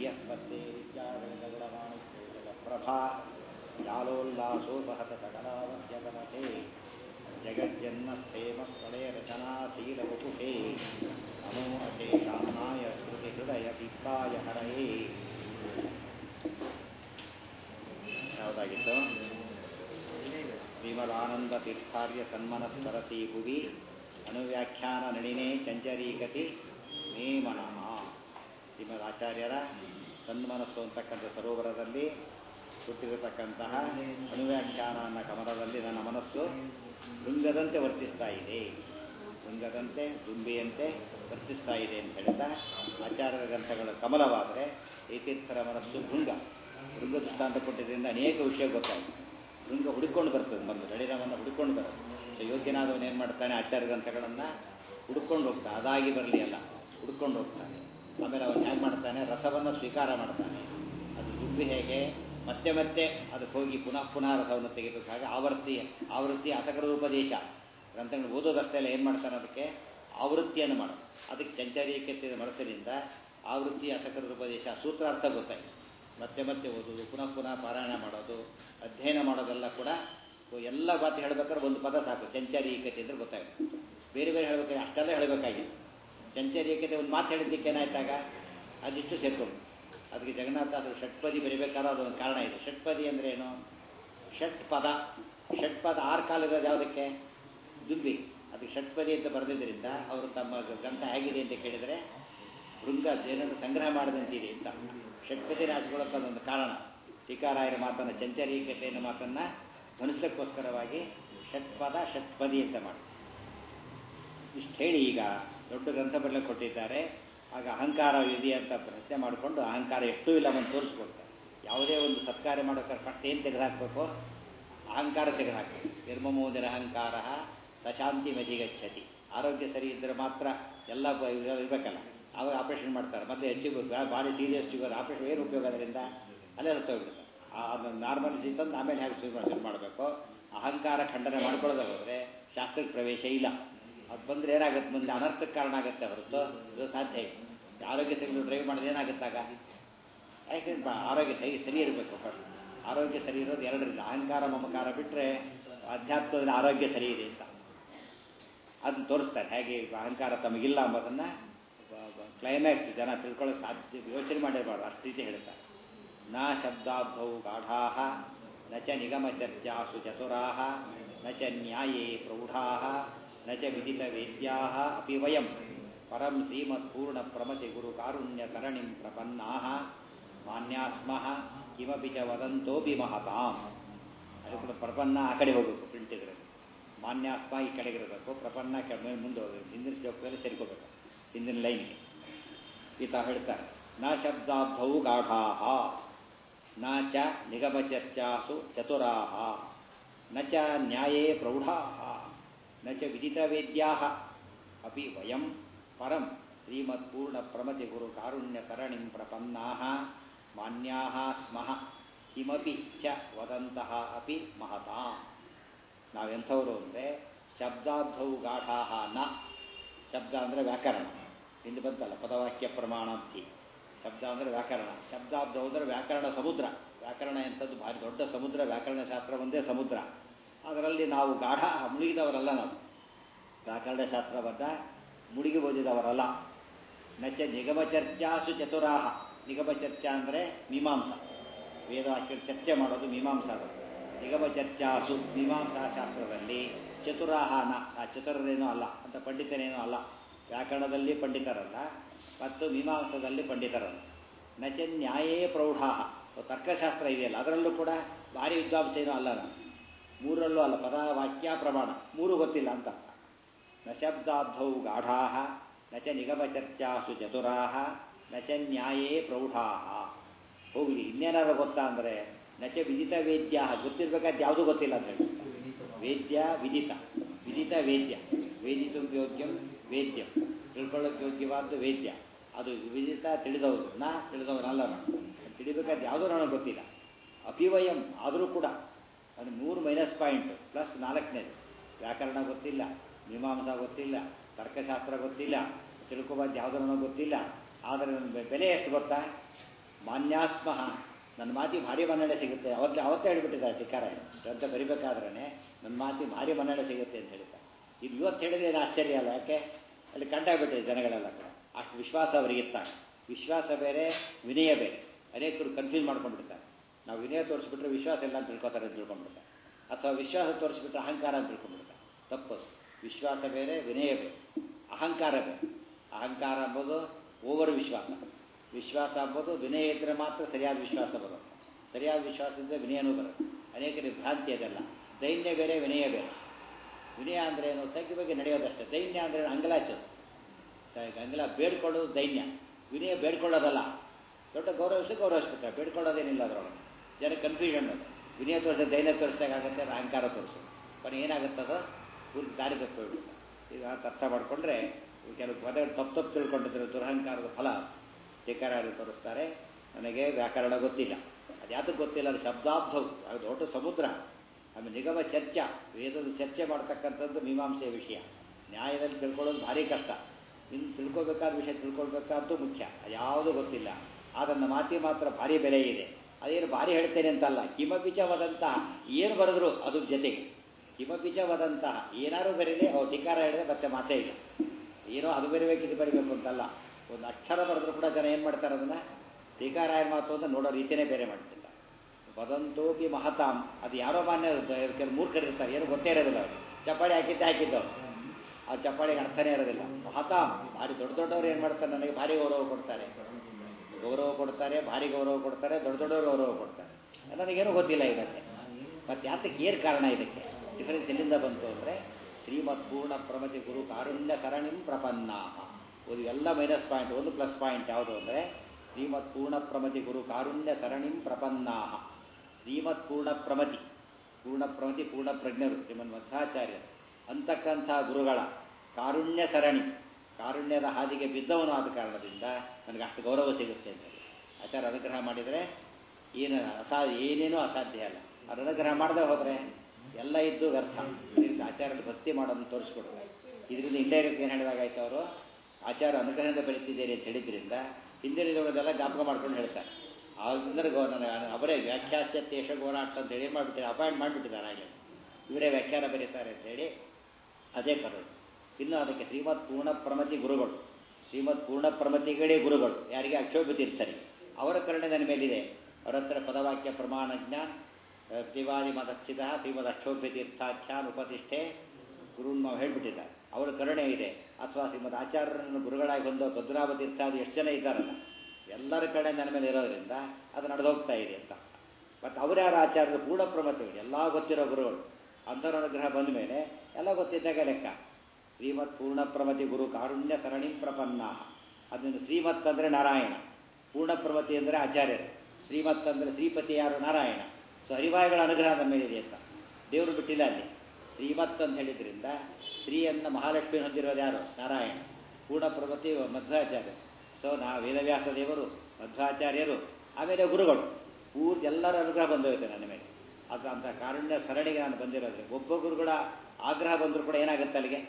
ಯಸ್ಮತ್ತೆ ವಿದ್ಯಾಗುಣಮಾಣಿಕ್ಯ ಪ್ರಭಾ ಜಾಲೋಲ್ಲಾಸೋಪಹತ ಸಕಲಾವದ್ಯಗಮತೆ ಜಗಜ್ಜನ್ಮಸ್ಥೇಮ ಪ್ರಳಯ ರಚನಾ ಶೀಲವಪುಷೇ ನಮೋ ಅಶೇಷಾಮ್ನಾಯ ಸ್ಮೃತಿ ಹೃದಯ ಪಿಪ್ಪಾಯ ಹರಯೇ ಯಾವುದಾಗಿತ್ತು ಶ್ರೀಮದಾನಂದ ತೀರ್ಥಾರ್ಯ ಸನ್ಮನಸ್ಸರಸಿ ಭುವಿ ಅನುವ್ಯಾಖ್ಯಾನ ನಳಿನೇ ಚಂಚರೀಕತಿ ಮೇ ಮನಃ ಶ್ರೀಮದ್ ಆಚಾರ್ಯರ ಸನ್ಮನಸ್ಸು ಅಂತಕ್ಕಂಥ ಸರೋವರದಲ್ಲಿ ಹುಟ್ಟಿರತಕ್ಕಂತಹ ಅನುವ್ಯಾಖ್ಯಾನ ಅನ್ನೋ ಕಮಲದಲ್ಲಿ ನನ್ನ ಮನಸ್ಸು ಶೃಂಗದಂತೆ ವರ್ತಿಸ್ತಾ ಇದೆ ಶೃಂಗದಂತೆ ದುಂಬಿಯಂತೆ ವರ್ತಿಸ್ತಾ ಇದೆ ಅಂತ ಹೇಳ್ತಾ ಆಚಾರ್ಯರ ಗ್ರಂಥಗಳು ಕಮಲವಾದರೆ ಏತೀರ್ಥರ ಮನಸ್ಸು ಭೃಂಗ ಭೃಂಗ ದೃಷ್ಟಾಂತ ಕೊಟ್ಟಿದ್ದರಿಂದ ಅನೇಕ ವಿಷಯ ಗೊತ್ತಾಯಿತು ಭೃಂಗ ಹುಡುಕೊಂಡು ಬರ್ತದೆ ಮೊದಲು ನಳಿನವನ್ನು ಹುಡುಕೊಂಡು ಬರೋದು ಸೊ ಯೋಗ್ಯನಾದವನು ಏನು ಮಾಡ್ತಾನೆ ಆಚಾರ್ಯ ಗ್ರಂಥಗಳನ್ನು ಹುಡುಕೊಂಡು ಹೋಗ್ತಾನೆ ಅದಾಗಿ ಬರಲಿ ಅಲ್ಲ ಹುಡುಕೊಂಡು ಹೋಗ್ತಾನೆ ಆಮೇಲೆ ಅವನು ಹೇಗೆ ಮಾಡ್ತಾನೆ ರಸವನ್ನು ಸ್ವೀಕಾರ ಮಾಡ್ತಾನೆ ಅದು ದುಡ್ಡು ಹೇಗೆ ಮತ್ತೆ ಮತ್ತೆ ಅದಕ್ಕೆ ಹೋಗಿ ಪುನಃ ಪುನಃ ರಸವನ್ನು ತೆಗಿಬೇಕಾಗ ಆವೃತ್ತಿ ಆವೃತ್ತಿ ಅಸಕರ ಉಪದೇಶ ಗ್ರಂಥಗಳು ಓದೋದಷ್ಟೇ ಎಲ್ಲ ಏನು ಮಾಡ್ತಾನೆ ಅದಕ್ಕೆ ಆವೃತ್ತಿಯನ್ನು ಮಾಡೋದು ಅದಕ್ಕೆ ಚಂಚರೀಕತೆ ಮನಸ್ಸಿನಿಂದ ಆವೃತ್ತಿ ಅಸಕರ ಉಪದೇಶ ಸೂತ್ರಾರ್ಥ ಗೊತ್ತಾಯಿತು ಮತ್ತೆ ಮತ್ತೆ ಓದೋದು ಪುನಃ ಪುನಃ ಪಾರಾಯಣ ಮಾಡೋದು ಅಧ್ಯಯನ ಮಾಡೋದೆಲ್ಲ ಕೂಡ ಎಲ್ಲ ಮಾತು ಹೇಳ್ಬೇಕಾದ್ರೆ ಒಂದು ಪದ ಸಾಕು ಚಂಚರೀಕತೆ ಅಂದರೆ ಗೊತ್ತಾಗುತ್ತೆ ಬೇರೆ ಬೇರೆ ಹೇಳ್ಬೇಕಾದ್ರೆ ಅಷ್ಟೆಲ್ಲ ಹೇಳಬೇಕಾಗಿತ್ತು ಚಂಚರೀಕತೆ ಒಂದು ಮಾತು ಹೇಳಿದ್ದಕ್ಕೆ ಏನಾಯ್ತಾಗ ಅದಿಷ್ಟು ಸೇರ್ಕೊಂಡು ಅದಕ್ಕೆ ಜಗನ್ನಾಥ ಅದು ಷಟ್ಪದಿ ಬರಿಬೇಕಾದ್ರೆ ಅದೊಂದು ಕಾರಣ ಇದೆ ಷಟ್ಪದಿ ಅಂದರೆ ಏನು ಷಟ್ ಪದ ಷಟ್ಪದ ಆರು ಕಾಲದ ಯಾವುದಕ್ಕೆ ದುಂಬಿ ಅದಕ್ಕೆ ಷಟ್ಪದಿ ಅಂತ ಬರೆದಿದ್ದರಿಂದ ಅವರು ತಮ್ಮ ಗ್ರಂಥ ಹೇಗಿದೆ ಅಂತ ಕೇಳಿದರೆ ಭೃಂಗ ಏನನ್ನು ಸಂಗ್ರಹ ಮಾಡಿದಂತಿದೆ ಅಂತ ಷಟ್ಪದಿ ರಾಶಿಗಳಕ್ಕೆ ಅದೊಂದು ಕಾರಣ ಟೀಕಾರಾಯರ ಮಾತನ್ನು ಚಂಚರೀಕತೆಯ ಮಾತನ್ನು ಧ್ವನಿಸಲಿಕ್ಕೋಸ್ಕರವಾಗಿ ಷಟ್ಪದ ಷಟ್ಪದಿ ಅಂತ ಮಾಡಿ ಇಷ್ಟು ಹೇಳಿ ಈಗ ದೊಡ್ಡ ಗ್ರಂಥ ಬರಲಿಕ್ಕೆ ಕೊಟ್ಟಿದ್ದಾರೆ ಆಗ ಅಹಂಕಾರ ಇದೆ ಅಂತ ಪ್ರಶ್ನೆ ಮಾಡಿಕೊಂಡು ಅಹಂಕಾರ ಎಷ್ಟು ಇಲ್ಲ ಅಂತ ತೋರಿಸ್ಕೊಡ್ತಾರೆ ಯಾವುದೇ ಒಂದು ಸತ್ಕಾರ್ಯ ಮಾಡೋಕ್ಕಾರೆ ಫಸ್ಟ್ ಏನು ತೆಗೆದುಹಾಕಬೇಕು ಅಹಂಕಾರ ತೆಗೆದುಹಾಕಬೇಕು ನಿರ್ಮಮೋ ನಿರಹಂಕಾರ ಸಶಾಂತಿ ಮಧಿಗಚ್ಚತಿ ಆರೋಗ್ಯ ಸರಿ ಇದ್ದರೆ ಮಾತ್ರ ಎಲ್ಲ ಇರಬೇಕಲ್ಲ ಅವಾಗ ಆಪರೇಷನ್ ಮಾಡ್ತಾರೆ ಮತ್ತೆ ಹೆಚ್ಚಿಗೆ ಭಾರಿ ಸೀರಿಯಸ್ ಶುಗರ್ ಆಪರೇಷನ್ ಏನು ಉಪಯೋಗ ಅದರಿಂದ ಅಲ್ಲೇ ಸತ್ತೋಗ್ಬಿಡುತ್ತೆ ಅದನ್ನು ನಾರ್ಮಲ್ ತಂದು ಆಮೇಲೆ ಹೇಗೆ ಶುರು ಮಾಡಬೇಕು ಅಹಂಕಾರ ಖಂಡನೆ ಮಾಡ್ಕೊಳ್ಳೋದು ಹೋದರೆ ಶಾಸ್ತ್ರಕ್ಕೆ ಪ್ರವೇಶ ಇಲ್ಲ ಅದು ಬಂದರೆ ಏನಾಗುತ್ತೆ ಮುಂದೆ ಅನರ್ಥಕ್ಕೆ ಕಾರಣ ಆಗುತ್ತೆ ಹೊರತು ಇದು ಸಾಧ್ಯ ಇಲ್ಲ ಆರೋಗ್ಯ ಸರಿ ಡ್ರೈವ್ ಮಾಡೋದು ಏನಾಗುತ್ತಾಗ ಯಾಕೆಂದ್ರೆ ಆರೋಗ್ಯ ಸರಿ ಸರಿ ಇರಬೇಕು ಫಸ್ಟ್ ಆರೋಗ್ಯ ಸರಿ ಇರೋದು ಎರಡರಿಂದ ಅಹಂಕಾರ ಮಮಕಾರ ಬಿಟ್ಟರೆ ಅಧ್ಯಾತ್ಮದಲ್ಲಿ ಆರೋಗ್ಯ ಸರಿ ಇದೆ ಅಂತ ಅದನ್ನು ತೋರಿಸ್ತಾರೆ ಹೇಗೆ ಅಹಂಕಾರ ತಮಗಿಲ್ಲ ಅಂಬೋದನ್ನು ಕ್ಲೈಮ್ಯಾಕ್ಸ್ ಜನ ತಿಳ್ಕೊಳ್ಳೋಕೆ ಸಾಧ್ಯ ಯೋಚನೆ ಮಾಡಿರಬಾರ್ದು ಅಷ್ಟು ರೀತಿ ಹೇಳ್ತಾರೆ ನ ಶಬ್ದಾಬ್ಧೌ ಗಾಢಾ ನ ಚ ನಿಗಮಚರ್ಚಾಸು ಚತುರಾ ನ ಚ ನ್ಯಾಯೇ ಪ್ರೌಢಾ ನ ಚ ವಿದಿತ ವೇದ್ಯಾ ಅಪಿ ವಯಂ ಪರಂ ಶ್ರೀಮತ್ಪೂರ್ಣ ಪ್ರಮತಿ ಗುರು ಕಾರುಣ್ಯ ಕರಣಿಂ ಪ್ರಪನ್ನಾ ಮಾನ್ಯಾಸ್ಮಃ ಕಿಮಪಿ ಚ ವದಂತೋಪಿ ಮಹತಾಂ ಅದು ಕೂಡ ಪ್ರಪನ್ನ ಆ ಕಡೆ ಹೋಗಬೇಕು ಪ್ರಿಂಟ್ ಇದರಲ್ಲಿ ಮಾನ್ಯಾಸ್ಮ ಈ ಕಡೆಗಿರಬೇಕು ಪ್ರಪನ್ನ ಕೆಳಗೆ ಮುಂದೆ ಹೋಗಬೇಕು ಹಿಂದಿನ ಶ್ಲೋಕದಲ್ಲಿ ಸೇರ್ಕೋಬೇಕು ಹಿಂದಿನ ಲೈನ್ಗೆ ಈತ ಹೇಳ್ತಾರೆ ನ ಶಬ್ದಾಬ್ಧೌ ಗಾಢಾ ನ ಚ ನಿಗಮಚರ್ಚಾಸು ಚತುರಾ ನ ಚ ನ್ಯಾಯೇ ಪ್ರೌಢಾ ನ ಚ ವಿದಿತವೇದ್ಯಾ ಅಪಿ ವಯಂ ಪರಂ ಶ್ರೀಮತ್ಪೂರ್ಣ ಪ್ರಮತಿ ಗುರು ಕಾರುಣ್ಯ ಕರಣಿಂ ಪ್ರಪನ್ನಾ ಮಾನ್ಯಾ ಸ್ಮಃ ಕಿಮಪಿ ಚ ವದಂತಹ ಅಪಿ ಮಹತಾ ನಾವೆಂಥವರು ಅಂದರೆ ಶಬ್ದಾಬ್ಧೌ ಗಾಢಾ ನ ಶಬ್ದ ಅಂದರೆ ವ್ಯಾಕರಣ ಹಿಂದೆ ಬಂತಲ್ಲ ಪದವಾಕ್ಯ ಪ್ರಮಾಣಾಂತಿ ಶಬ್ದ ಅಂದರೆ ವ್ಯಾಕರಣ ಶಬ್ದಾಬ್ಧ ಅಂದರೆ ವ್ಯಾಕರಣ ಸಮುದ್ರ ವ್ಯಾಕರಣ ಎಂಥದ್ದು ಭಾರಿ ದೊಡ್ಡ ಸಮುದ್ರ ವ್ಯಾಕರಣ ಶಾಸ್ತ್ರ ಒಂದೇ ಸಮುದ್ರ ಅದರಲ್ಲಿ ನಾವು ಗಾಢ ಮುಳುಗಿದವರಲ್ಲ ನಾವು ವ್ಯಾಕರಣ ಶಾಸ್ತ್ರವನ್ನು ಮುಳುಗಿ ಓದಿದವರಲ್ಲ ನಚ ನಿಗಮಚರ್ಚಾಸು ಚತುರಾಹ ನಿಗಮಚರ್ಚಾ ಅಂದರೆ ಮೀಮಾಂಸ ವೇದವಾಕ್ಯ ಚರ್ಚೆ ಮಾಡೋದು ಮೀಮಾಂಸ ಅದು ನಿಗಮಚರ್ಚಾಸು ಮೀಮಾಂಸಾ ಶಾಸ್ತ್ರದಲ್ಲಿ ಚತುರಾಹನ ಆ ಚತುರರೇನೂ ಅಲ್ಲ ಅಂತ ಪಂಡಿತರೇನೂ ಅಲ್ಲ ವ್ಯಾಕರಣದಲ್ಲಿ ಪಂಡಿತರಲ್ಲ ಮತ್ತು ಮೀಮಾಂಸದಲ್ಲಿ ಪಂಡಿತರಲ್ಲ ನಚ ನ್ಯಾಯೇ ಪ್ರೌಢಾ ತರ್ಕಶಾಸ್ತ್ರ ಇದೆಯಲ್ಲ ಅದರಲ್ಲೂ ಕೂಡ ಭಾರಿ ವಿದ್ವಾಂಸ ಏನೂ ಅಲ್ಲ ನಾನು ಮೂರಲ್ಲೂ ಅಲ್ಲ ಪದ ವಾಕ್ಯ ಪ್ರಮಾಣ ಮೂರು ಗೊತ್ತಿಲ್ಲ ಅಂತ ನ ಶಬ್ದಾಬ್ಧೌ ಗಾಢಾ ನ ಚ ನಿಗಮಚರ್ಚಾಸು ಚತುರಾ ನ ಚ ನ್ಯಾಯೇ ಪ್ರೌಢಾ ಹೋಗಲಿ ಇನ್ನೇನಾದ್ರು ಗೊತ್ತಾ ಅಂದರೆ ನ ಚ ವಿದಿತ ವೇದ್ಯ ಗೊತ್ತಿರ್ಬೇಕಾದ್ರೆ ಯಾವುದೂ ಗೊತ್ತಿಲ್ಲ ಅಂತ ಹೇಳಿ ವೇದ್ಯ ವಿದಿತ ವಿದಿತ ವೇದ್ಯ ವೇದಿತು ಯೋಗ್ಯಂ ವೇದ್ಯ ತಿಳ್ಕೊಳ್ಳೋಕೆ ಯೋಗ್ಯವಾದ್ದು ವೇದ್ಯ ಅದು ವಿದಿತ ತಿಳಿದವರು ನಾ ತಿಳಿದವನಲ್ಲ ನಾನು ತಿಳಿಬೇಕಾದ್ರೆ ಯಾವುದೂ ನನಗೆ ಗೊತ್ತಿಲ್ಲ ಅಪಿವಯಂ ಆದರೂ ಕೂಡ ಅದು ಮೂರು ಮೈನಸ್ ಪಾಯಿಂಟ್ ಪ್ಲಸ್ ನಾಲ್ಕನೇದು ವ್ಯಾಕರಣ ಗೊತ್ತಿಲ್ಲ ಮೀಮಾಂಸಾ ಗೊತ್ತಿಲ್ಲ ತರ್ಕಶಾಸ್ತ್ರ ಗೊತ್ತಿಲ್ಲ ತಿಳ್ಕೊಬಾರ್ದು ಯಾವುದೂ ನನಗೆ ಗೊತ್ತಿಲ್ಲ ಆದರೆ ನನ್ನ ಬೆಲೆ ಎಷ್ಟು ಗೊತ್ತಾ ಮಾನ್ಯಾಸ್ಮಃ ನನ್ನ ಮಾತಿ ಭಾರಿ ಮನ್ನಣೆ ಸಿಗುತ್ತೆ ಅವತ್ತೇ ಅವತ್ತೇ ಹೇಳ್ಬಿಟ್ಟಿದ್ದಾರೆ ಟಿಕಾರ ಗ್ರಂಥ ಬರಿಬೇಕಾದ್ರೆ ನನ್ನ ಮಾತಿ ಭಾರಿ ಮನ್ನಣೆ ಸಿಗುತ್ತೆ ಅಂತ ಹೇಳ್ತಾರೆ ಇದು ಇವತ್ತು ಹೇಳಿದ್ರೆ ಏನು ಆಶ್ಚರ್ಯ ಅಲ್ಲ ಯಾಕೆ ಅಲ್ಲಿ ಕಂಡಾಗ್ಬಿಟ್ಟಿದೆ ಜನಗಳೆಲ್ಲ ಕೂಡ ಅಷ್ಟು ವಿಶ್ವಾಸ ಅವರಿಗಿತ್ತಾಗ ವಿಶ್ವಾಸ ಬೇರೆ ವಿನಯ ಬೇರೆ ಅನೇಕರು ಕನ್ಫ್ಯೂಸ್ ಮಾಡ್ಕೊಂಡ್ಬಿಡ್ತಾರೆ ನಾವು ವಿನಯ ತೋರಿಸ್ಬಿಟ್ರೆ ವಿಶ್ವಾಸ ಇಲ್ಲ ಅಂತ ತಿಳ್ಕೊತಾರೆ ಅಂತ ತಿಳ್ಕೊಂಡ್ಬಿಡ್ತಾರೆ ಅಥವಾ ವಿಶ್ವಾಸ ತೋರಿಸ್ಬಿಟ್ರೆ ಅಹಂಕಾರ ಅಂತ ತಿಳ್ಕೊಂಡ್ಬಿಡ್ತಾರೆ ತಪ್ಪದು ವಿಶ್ವಾಸ ಬೇರೆ ವಿನಯ ಬೇರೆ ಅಹಂಕಾರ ಬೇರೆ ಅಹಂಕಾರ ಅಂಬೋದು ಓವರ್ ವಿಶ್ವಾಸ ವಿಶ್ವಾಸ ಅಂಬೋದು ವಿನಯ ಇದ್ದರೆ ಮಾತ್ರ ಸರಿಯಾದ ವಿಶ್ವಾಸ ಬರುತ್ತೆ ಸರಿಯಾದ ವಿಶ್ವಾಸ ಇದ್ದರೆ ವಿನಯನೂ ಬರುತ್ತೆ ಅನೇಕರಿಗೆ ಭ್ರಾಂತಿ ಅದೆಲ್ಲ ದೈನ್ಯ ಬೇರೆ ವಿನಯ ಬೇರೆ ವಿನಯ ಅಂದರೆ ಏನು ತಗ್ಗಿ ಬಗ್ಗೆ ನಡೆಯೋದಷ್ಟೇ ದೈನ್ಯ ಅಂದರೆ ಅಂಗಲಾಚೋದು ಅಂಗಲ ಬೇಡ್ಕೊಳ್ಳೋದು ದೈನ್ಯ ವಿನಯ ಬೇಡ್ಕೊಳ್ಳೋದಲ್ಲ ದೊಡ್ಡ ಗೌರವಿಸಿ ಗೌರವಿಸ್ಬಿಟ್ರೆ ಬೇಡ್ಕೊಳ್ಳೋದೇನಿಲ್ಲ ಅದರೊಳಗೆ ಜನ ಕನ್ಫ್ಯೂಷನ್ ಅದು ವಿನಯ ತೋರಿಸಿ ದೈನ್ಯ ತೋರಿಸ್ದಾಗುತ್ತೆ ಅದು ಅಹಂಕಾರ ತೋರಿಸೋದು ಕೊನೆ ಏನಾಗುತ್ತದೋ ಪೂರ್ತಿ ದಾರಿ ತಪ್ಪಿಬಿಡುತ್ತೆ ಈಗ ಅರ್ಥ ಮಾಡಿಕೊಂಡ್ರೆ ಕೆಲವು ಪದಗಳು ತಪ್ಪು ತಪ್ಪು ತಿಳ್ಕೊಂಡಿದ್ರೆ ದುರಹಂಕಾರದ ಫಲ ಟೀಕಾರಾಯರು ತೋರಿಸ್ತಾರೆ ನನಗೆ ವ್ಯಾಕರಣ ಗೊತ್ತಿಲ್ಲ ಅದು ಯಾತಕ್ಕೆ ಗೊತ್ತಿಲ್ಲ ಅದು ಶಬ್ದಾಬ್ಧವು ಅದು ದೊಡ್ಡ ಸಮುದ್ರ ಆಮೇಲೆ ನಿಗಮ ಚರ್ಚಾ ವೇದದ ಚರ್ಚೆ ಮಾಡ್ತಕ್ಕಂಥದ್ದು ಮೀಮಾಂಸೆಯ ವಿಷಯ ನ್ಯಾಯದಲ್ಲಿ ತಿಳ್ಕೊಳ್ಳೋದು ಭಾರಿ ಕಷ್ಟ ಇನ್ನು ತಿಳ್ಕೊಬೇಕಾದ ವಿಷಯ ತಿಳ್ಕೊಳ್ಬೇಕಾದ್ದು ಮುಖ್ಯ ಯಾವುದೂ ಗೊತ್ತಿಲ್ಲ ಅದನ್ನು ಮಾತಿ ಮಾತ್ರ ಭಾರಿ ಬೆಲೆ ಇದೆ ಅದೇನು ಭಾರಿ ಹೇಳ್ತೇನೆ ಅಂತಲ್ಲ ಕಿಮಪಿಚ ವದಂತಹ ಏನು ಬರೆದ್ರು ಅದ್ರ ಜೊತೆಗೆ ಕಿಮಪಿಚ ವದಂತಹ ಏನಾರು ಬರೀಲಿ ಅವ್ರು ಧಿಕಾರ ಹೇಳಿದ್ರೆ ಮತ್ತೆ ಮಾತೇ ಇಲ್ಲ ಏನೋ ಅದು ಬರಿಬೇಕು ಇದು ಬರಿಬೇಕು ಅಂತಲ್ಲ ಒಂದು ಅಕ್ಷರ ಬರೆದ್ರು ಕೂಡ ಜನ ಏನು ಮಾಡ್ತಾರೆ ಅದನ್ನು ಧಿಕಾರಾಯ ಮಾತು ಅಂತ ನೋಡೋ ರೀತಿಯೇ ಬೇರೆ ಮಾಡ್ತಿಲ್ಲ ವದಂತೋಪಿ ಮಹತಾಂ ಅದು ಯಾರೋ ಮಾನ್ಯ ಕೆಲವು ಮೂರ್ಖರಿರ್ತಾರೆ ಏನು ಗೊತ್ತೇ ಇರೋದಿಲ್ಲ ಅವ್ರಿಗೆ ಚಪ್ಪಾಳಿ ಹಾಕಿದ್ದೆ ಹಾಕಿದ್ದವ್ರು ಆ ಚಪ್ಪಾಳಿಗೆ ಅರ್ಥನೇ ಇರೋದಿಲ್ಲ ಮಹತಾಂ ಭಾರಿ ದೊಡ್ಡ ದೊಡ್ಡವ್ರು ಏನು ಮಾಡ್ತಾರೆ ನನಗೆ ಭಾರಿ ಗೌರವ ಕೊಡ್ತಾರೆ ಗೌರವ ಕೊಡ್ತಾರೆ ಭಾರಿ ಗೌರವ ಕೊಡ್ತಾರೆ ದೊಡ್ಡ ದೊಡ್ಡವರು ಗೌರವ ಕೊಡ್ತಾರೆ ನನಗೇನು ಗೊತ್ತಿಲ್ಲ ಇದಕ್ಕೆ ಮತ್ತು ಯಾತಕ್ಕೆ ಏನು ಕಾರಣ ಇದಕ್ಕೆ ಡಿಫರೆನ್ಸ್ ಎಲ್ಲಿಂದ ಬಂತು ಅಂದರೆ ಶ್ರೀಮತ್ ಪೂರ್ಣ ಪ್ರಮತಿ ಗುರು ಕಾರುಣ್ಯ ಸರಣಿಂ ಪ್ರಪನ್ನ ಒಂದು ಎಲ್ಲ ಮೈನಸ್ ಪಾಯಿಂಟ್ ಒಂದು ಪ್ಲಸ್ ಪಾಯಿಂಟ್ ಯಾವುದು ಅಂದರೆ ಶ್ರೀಮತ್ ಪೂರ್ಣ ಪ್ರಮತಿ ಗುರು ಕಾರುಣ್ಯ ಸರಣಿಂ ಪ್ರಪನ್ನಾ ಶ್ರೀಮತ್ ಪೂರ್ಣ ಪ್ರಮತಿ ಪೂರ್ಣ ಪ್ರಮತಿ ಪೂರ್ಣ ಪ್ರಜ್ಞರು ಶ್ರೀಮನ್ ಮಧ್ವಾಚಾರ್ಯರು ಅಂತಕ್ಕಂಥ ಗುರುಗಳ ಕಾರುಣ್ಯ ಸರಣಿ ಕಾರುಣ್ಯದ ಹಾದಿಗೆ ಬಿದ್ದವನು ಆದ ಕಾರಣದಿಂದ ನನಗೆ ಅಷ್ಟು ಗೌರವ ಸಿಗುತ್ತೆ ಅಂತ ಹೇಳಿ ಆಚಾರ ಅನುಗ್ರಹ ಮಾಡಿದರೆ ಏನು ಅಸಾ ಏನೇನೂ ಅಸಾಧ್ಯ ಅಲ್ಲ ಅವ್ರು ಅನುಗ್ರಹ ಮಾಡದೆ ಹೋದರೆ ಎಲ್ಲ ಇದ್ದು ವ್ಯರ್ಥ ಇದರಿಂದ ಆಚಾರ್ಯರು ಭಕ್ತಿ ಮಾಡೋದನ್ನು ತೋರಿಸ್ಕೊಡ್ತಾರೆ ಇದರಿಂದ ಇಂಡೈರೆಕ್ಟ್ ಏನು ಹೇಳಿದಾಗಾಯ್ತು ಅವರು ಆಚಾರ ಅನುಗ್ರಹದಿಂದ ಬೆಳೀತಿದ್ದೇನೆ ಅಂತ ಹೇಳಿದ್ರಿಂದ ಹಿಂದಿನದೆಲ್ಲ ಜ್ಞಾಪಕ ಮಾಡ್ಕೊಂಡು ಹೇಳ್ತಾರೆ ಅಂದ್ರೆ ಗೋ ನನ್ನ ಅವರೇ ವ್ಯಾಖ್ಯಾಸ್ಯತೇಶ ಗೋರಾಟ ಅಂತ ಹೇಳಿ ಮಾಡಿಬಿಟ್ಟಿದ್ದಾರೆ ಅಪಾಯಿಂಟ್ ಮಾಡಿಬಿಟ್ಟಿದ್ದಾರೆ ಹಾಗೆ ಇವರೇ ವ್ಯಾಖ್ಯಾನ ಬರೀತಾರೆ ಅಂತ ಹೇಳಿ ಅದೇ ಕರೋದು ಇನ್ನು ಅದಕ್ಕೆ ಶ್ರೀಮತ್ ಪೂರ್ಣ ಪ್ರಮತಿ ಗುರುಗಳು ಶ್ರೀಮತ್ ಪೂರ್ಣ ಪ್ರಮತಿಗಳೇ ಗುರುಗಳು ಯಾರಿಗೆ ಅಕ್ಷೋಭ್ಯತೀರ್ಥರಿ ಅವರ ಕರುಣೆ ನನ್ನ ಮೇಲಿದೆ ಅವರ ಹತ್ರ ಪದವಾಕ್ಯ ಪ್ರಮಾಣ ಜ್ಞಾನ ತ್ರಿವಾದಿ ಮದಚ್ಚಿದ ಶ್ರೀಮದ್ ಅಕ್ಷೋಭ್ಯತೀರ್ಥಾಖ್ಯಾನ ಉಪತಿಷ್ಠೆ ಗುರುನ್ ನಾವು ಹೇಳ್ಬಿಟ್ಟಿದ್ದಾರೆ ಅವರ ಕರುಣೆ ಇದೆ ಅಥವಾ ಶ್ರೀಮದ್ ಆಚಾರ್ಯರನ್ನು ಗುರುಗಳಾಗಿ ಬಂದ ಭದ್ರಾವ ತೀರ್ಥಾದಿ ಎಷ್ಟು ಜನ ಇದ್ದಾರಲ್ಲ ಎಲ್ಲರ ಕಡೆ ನನ್ನ ಮೇಲೆ ಇರೋದ್ರಿಂದ ಅದು ನಡೆದೋಗ್ತಾ ಇದೆ ಅಂತ ಮತ್ತು ಅವರ್ಯಾರ ಆಚಾರ್ಯರು ಪೂರ್ಣ ಪ್ರಮತಿಗಳು ಎಲ್ಲ ಗೊತ್ತಿರೋ ಗುರುಗಳು ಅಂಥವ್ರ ಅನುಗ್ರಹ ಬಂದ ಮೇಲೆ ಎಲ್ಲ ಗೊತ್ತಿದ್ದಾಗ ಲೆಕ್ಕ ಶ್ರೀಮತ್ ಪೂರ್ಣ ಪ್ರಮತಿ ಗುರು ಕಾರುಣ್ಯ ಸರಣಿ ಪ್ರಪನ್ನ ಅದರಿಂದ ಶ್ರೀಮತ್ ಅಂದರೆ ನಾರಾಯಣ ಪೂರ್ಣ ಪ್ರಮತಿ ಅಂದರೆ ಆಚಾರ್ಯರು ಶ್ರೀಮತ್ ಅಂದರೆ ಶ್ರೀಪತಿ ಯಾರು ನಾರಾಯಣ ಸೊ ಹರಿವಾಯುಗಳ ಅನುಗ್ರಹ ನಮ್ಮ ಮೇಲಿದೆ ಅಂತ ದೇವರು ಬಿಟ್ಟಿಲ್ಲ ಅಲ್ಲಿ ಶ್ರೀಮತ್ ಅಂತ ಹೇಳಿದ್ರಿಂದ ಸ್ತ್ರೀಯನ್ನು ಮಹಾಲಕ್ಷ್ಮಿ ಹೊಂದಿರೋದು ಯಾರು ನಾರಾಯಣ ಪೂರ್ಣ ಪ್ರಮತಿ ಮಧ್ವಾಚಾರ್ಯ ಸೊ ನಾ ವೇದವ್ಯಾಸ ದೇವರು ಮಧ್ವಾಚಾರ್ಯರು ಆಮೇಲೆ ಗುರುಗಳು ಪೂರ್ತಿ ಎಲ್ಲರ ಅನುಗ್ರಹ ಬಂದೋಯ್ತು ನನ್ನ ಮೇಲೆ ಅದು ಅಂತ ಕಾರುಣ್ಯ ಸರಣಿಗೆ ನಾನು ಬಂದಿರೋದ್ರೆ ಒಬ್ಬ ಗುರುಗಳ ಆಗ್ರಹ ಬಂದರೂ ಕೂಡ ಏನಾಗುತ್ತೆ ಅಲ್ಲಿಗೆ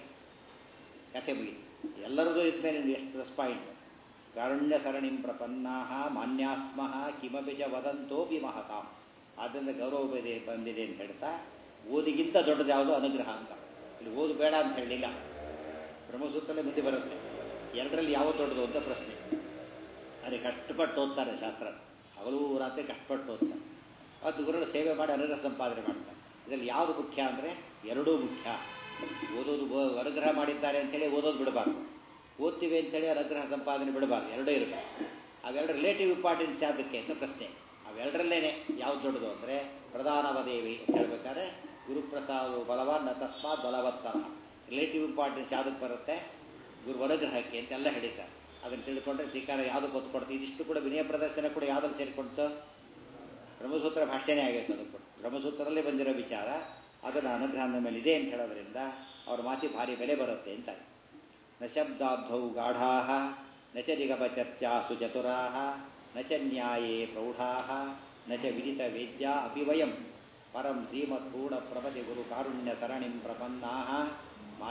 ಕಥೆ ಮುಗಿತು ಎಲ್ಲರದು ಇದ್ಮೇಲೆ ಎಷ್ಟು ಪ್ಲಸ್ ಪಾಯಿಂಟ್ ಕಾರುಣ್ಯ ಸರಣಿಂ ಪ್ರಪನ್ನಾ ಮಾನ್ಯಾಸ್ಮಃ ಕಿಮಪಿ ಚ ವದಂತೋಪಿ ಮಹತಾಂ ಆದ್ದರಿಂದ ಗೌರವ ಬೆಲೆ ಬಂದಿದೆ ಅಂತ ಹೇಳ್ತಾ ಓದಿಗಿಂತ ದೊಡ್ಡದು ಯಾವುದು ಅನುಗ್ರಹ ಅಂತ ಇಲ್ಲಿ ಓದು ಬೇಡ ಅಂತ ಹೇಳಲಿಲ್ಲ ಬ್ರಹ್ಮಸೂತ್ರಲ್ಲೇ ಮುಂದೆ ಬರುತ್ತೆ ಎರಡರಲ್ಲಿ ಯಾವ ದೊಡ್ಡದು ಅಂತ ಪ್ರಶ್ನೆ ಅದೇ ಕಷ್ಟಪಟ್ಟು ಓದ್ತಾರೆ ಶಾಸ್ತ್ರ ಹಗಲು ರಾತ್ರಿ ಕಷ್ಟಪಟ್ಟು ಓದ್ತಾರೆ ಅದು ಗುರುಗಳ ಸೇವೆ ಮಾಡಿ ಅನುಗ್ರಹ ಸಂಪಾದನೆ ಮಾಡ್ತಾರೆ ಇದರಲ್ಲಿ ಯಾವುದು ಮುಖ್ಯ ಅಂದರೆ ಎರಡೂ ಮುಖ್ಯ ಓದೋದು ಅನುಗ್ರಹ ಮಾಡಿದ್ದಾರೆ ಅಂತೇಳಿ ಓದೋದು ಬಿಡಬಾರ್ದು ಓದ್ತೀವಿ ಅಂತೇಳಿ ಅನುಗ್ರಹ ಸಂಪಾದನೆ ಬಿಡಬಾರ್ದು ಎರಡೂ ಇರಬೇಕು ಅವೆರಡು ರಿಲೇಟಿವ್ ಇಂಪಾರ್ಟೆನ್ಸ್ ಯಾವುದಕ್ಕೆ ಅಂತ ಪ್ರಶ್ನೆ ಅವೆರಡರಲ್ಲೇನೆ ಯಾವ್ದು ದೊಡ್ಡದು ಅಂದರೆ ಪ್ರಧಾನವದೇವಿ ಅಂತ ಹೇಳ್ಬೇಕಾದ್ರೆ ಗುರುಪ್ರಸಾದ ಬಲವಾನ್ ನ ತಸ್ಮಾತ್ ಬಲವತ್ತರ ರಿಲೇಟಿವ್ ಇಂಪಾರ್ಟೆನ್ಸ್ ಯಾವುದಕ್ಕೆ ಬರುತ್ತೆ ಗುರು ಅನುಗ್ರಹಕ್ಕೆ ಅಂತೆಲ್ಲ ಹೇಳಿದ್ದಾರೆ ಅದನ್ನು ತಿಳ್ಕೊಂಡ್ರೆ ಶ್ರೀಕಾರ ಯಾವುದಕ್ಕೆ ಒತ್ತು ಕೊಡ್ತೀವಿ ಇದಿಷ್ಟು ಕೂಡ ವಿನಯ ಪ್ರದರ್ಶನ ಕೂಡ ಯಾವುದಲ್ಲಿ ಸೇರಿಕೊಡ್ತು ಬ್ರಹ್ಮಸೂತ್ರ ಭಾಷೆನೇ ಆಗೈತೆ ಅದಕ್ಕೆ ಬ್ರಹ್ಮಸೂತ್ರದಲ್ಲೇ ಬಂದಿರೋ ವಿಚಾರ ಅದನ್ನು ಅನುಗ್ರಹದ ಮೇಲೆ ಇದೆ ಅಂತ ಹೇಳೋದ್ರಿಂದ ಅವ್ರ ಮಾತಿ ಭಾರಿ ಬೆಲೆ ಬರುತ್ತೆ ಅಂತ ನ ಶಬ್ದಾಬ್ಧೌ ಗಾಢಾ ನ ಚ ನಿಗಮಚರ್ಚಾಸು ಚತುರಾ ನ ಚ ನ್ಯಾಯೇ ಪ್ರೌಢಾ ನ ಚ ವಿದಿತ ವೇದ್ಯಾ ಅಪಿ ವಯಂ ಪರಂ ಶ್ರೀಮತ್ಪೂರ್ಣ ಪ್ರಪತಿ ಗುರು ಕಾರುಣ್ಯ ಸರಣಿಂ ಪ್ರಪನ್ನಾ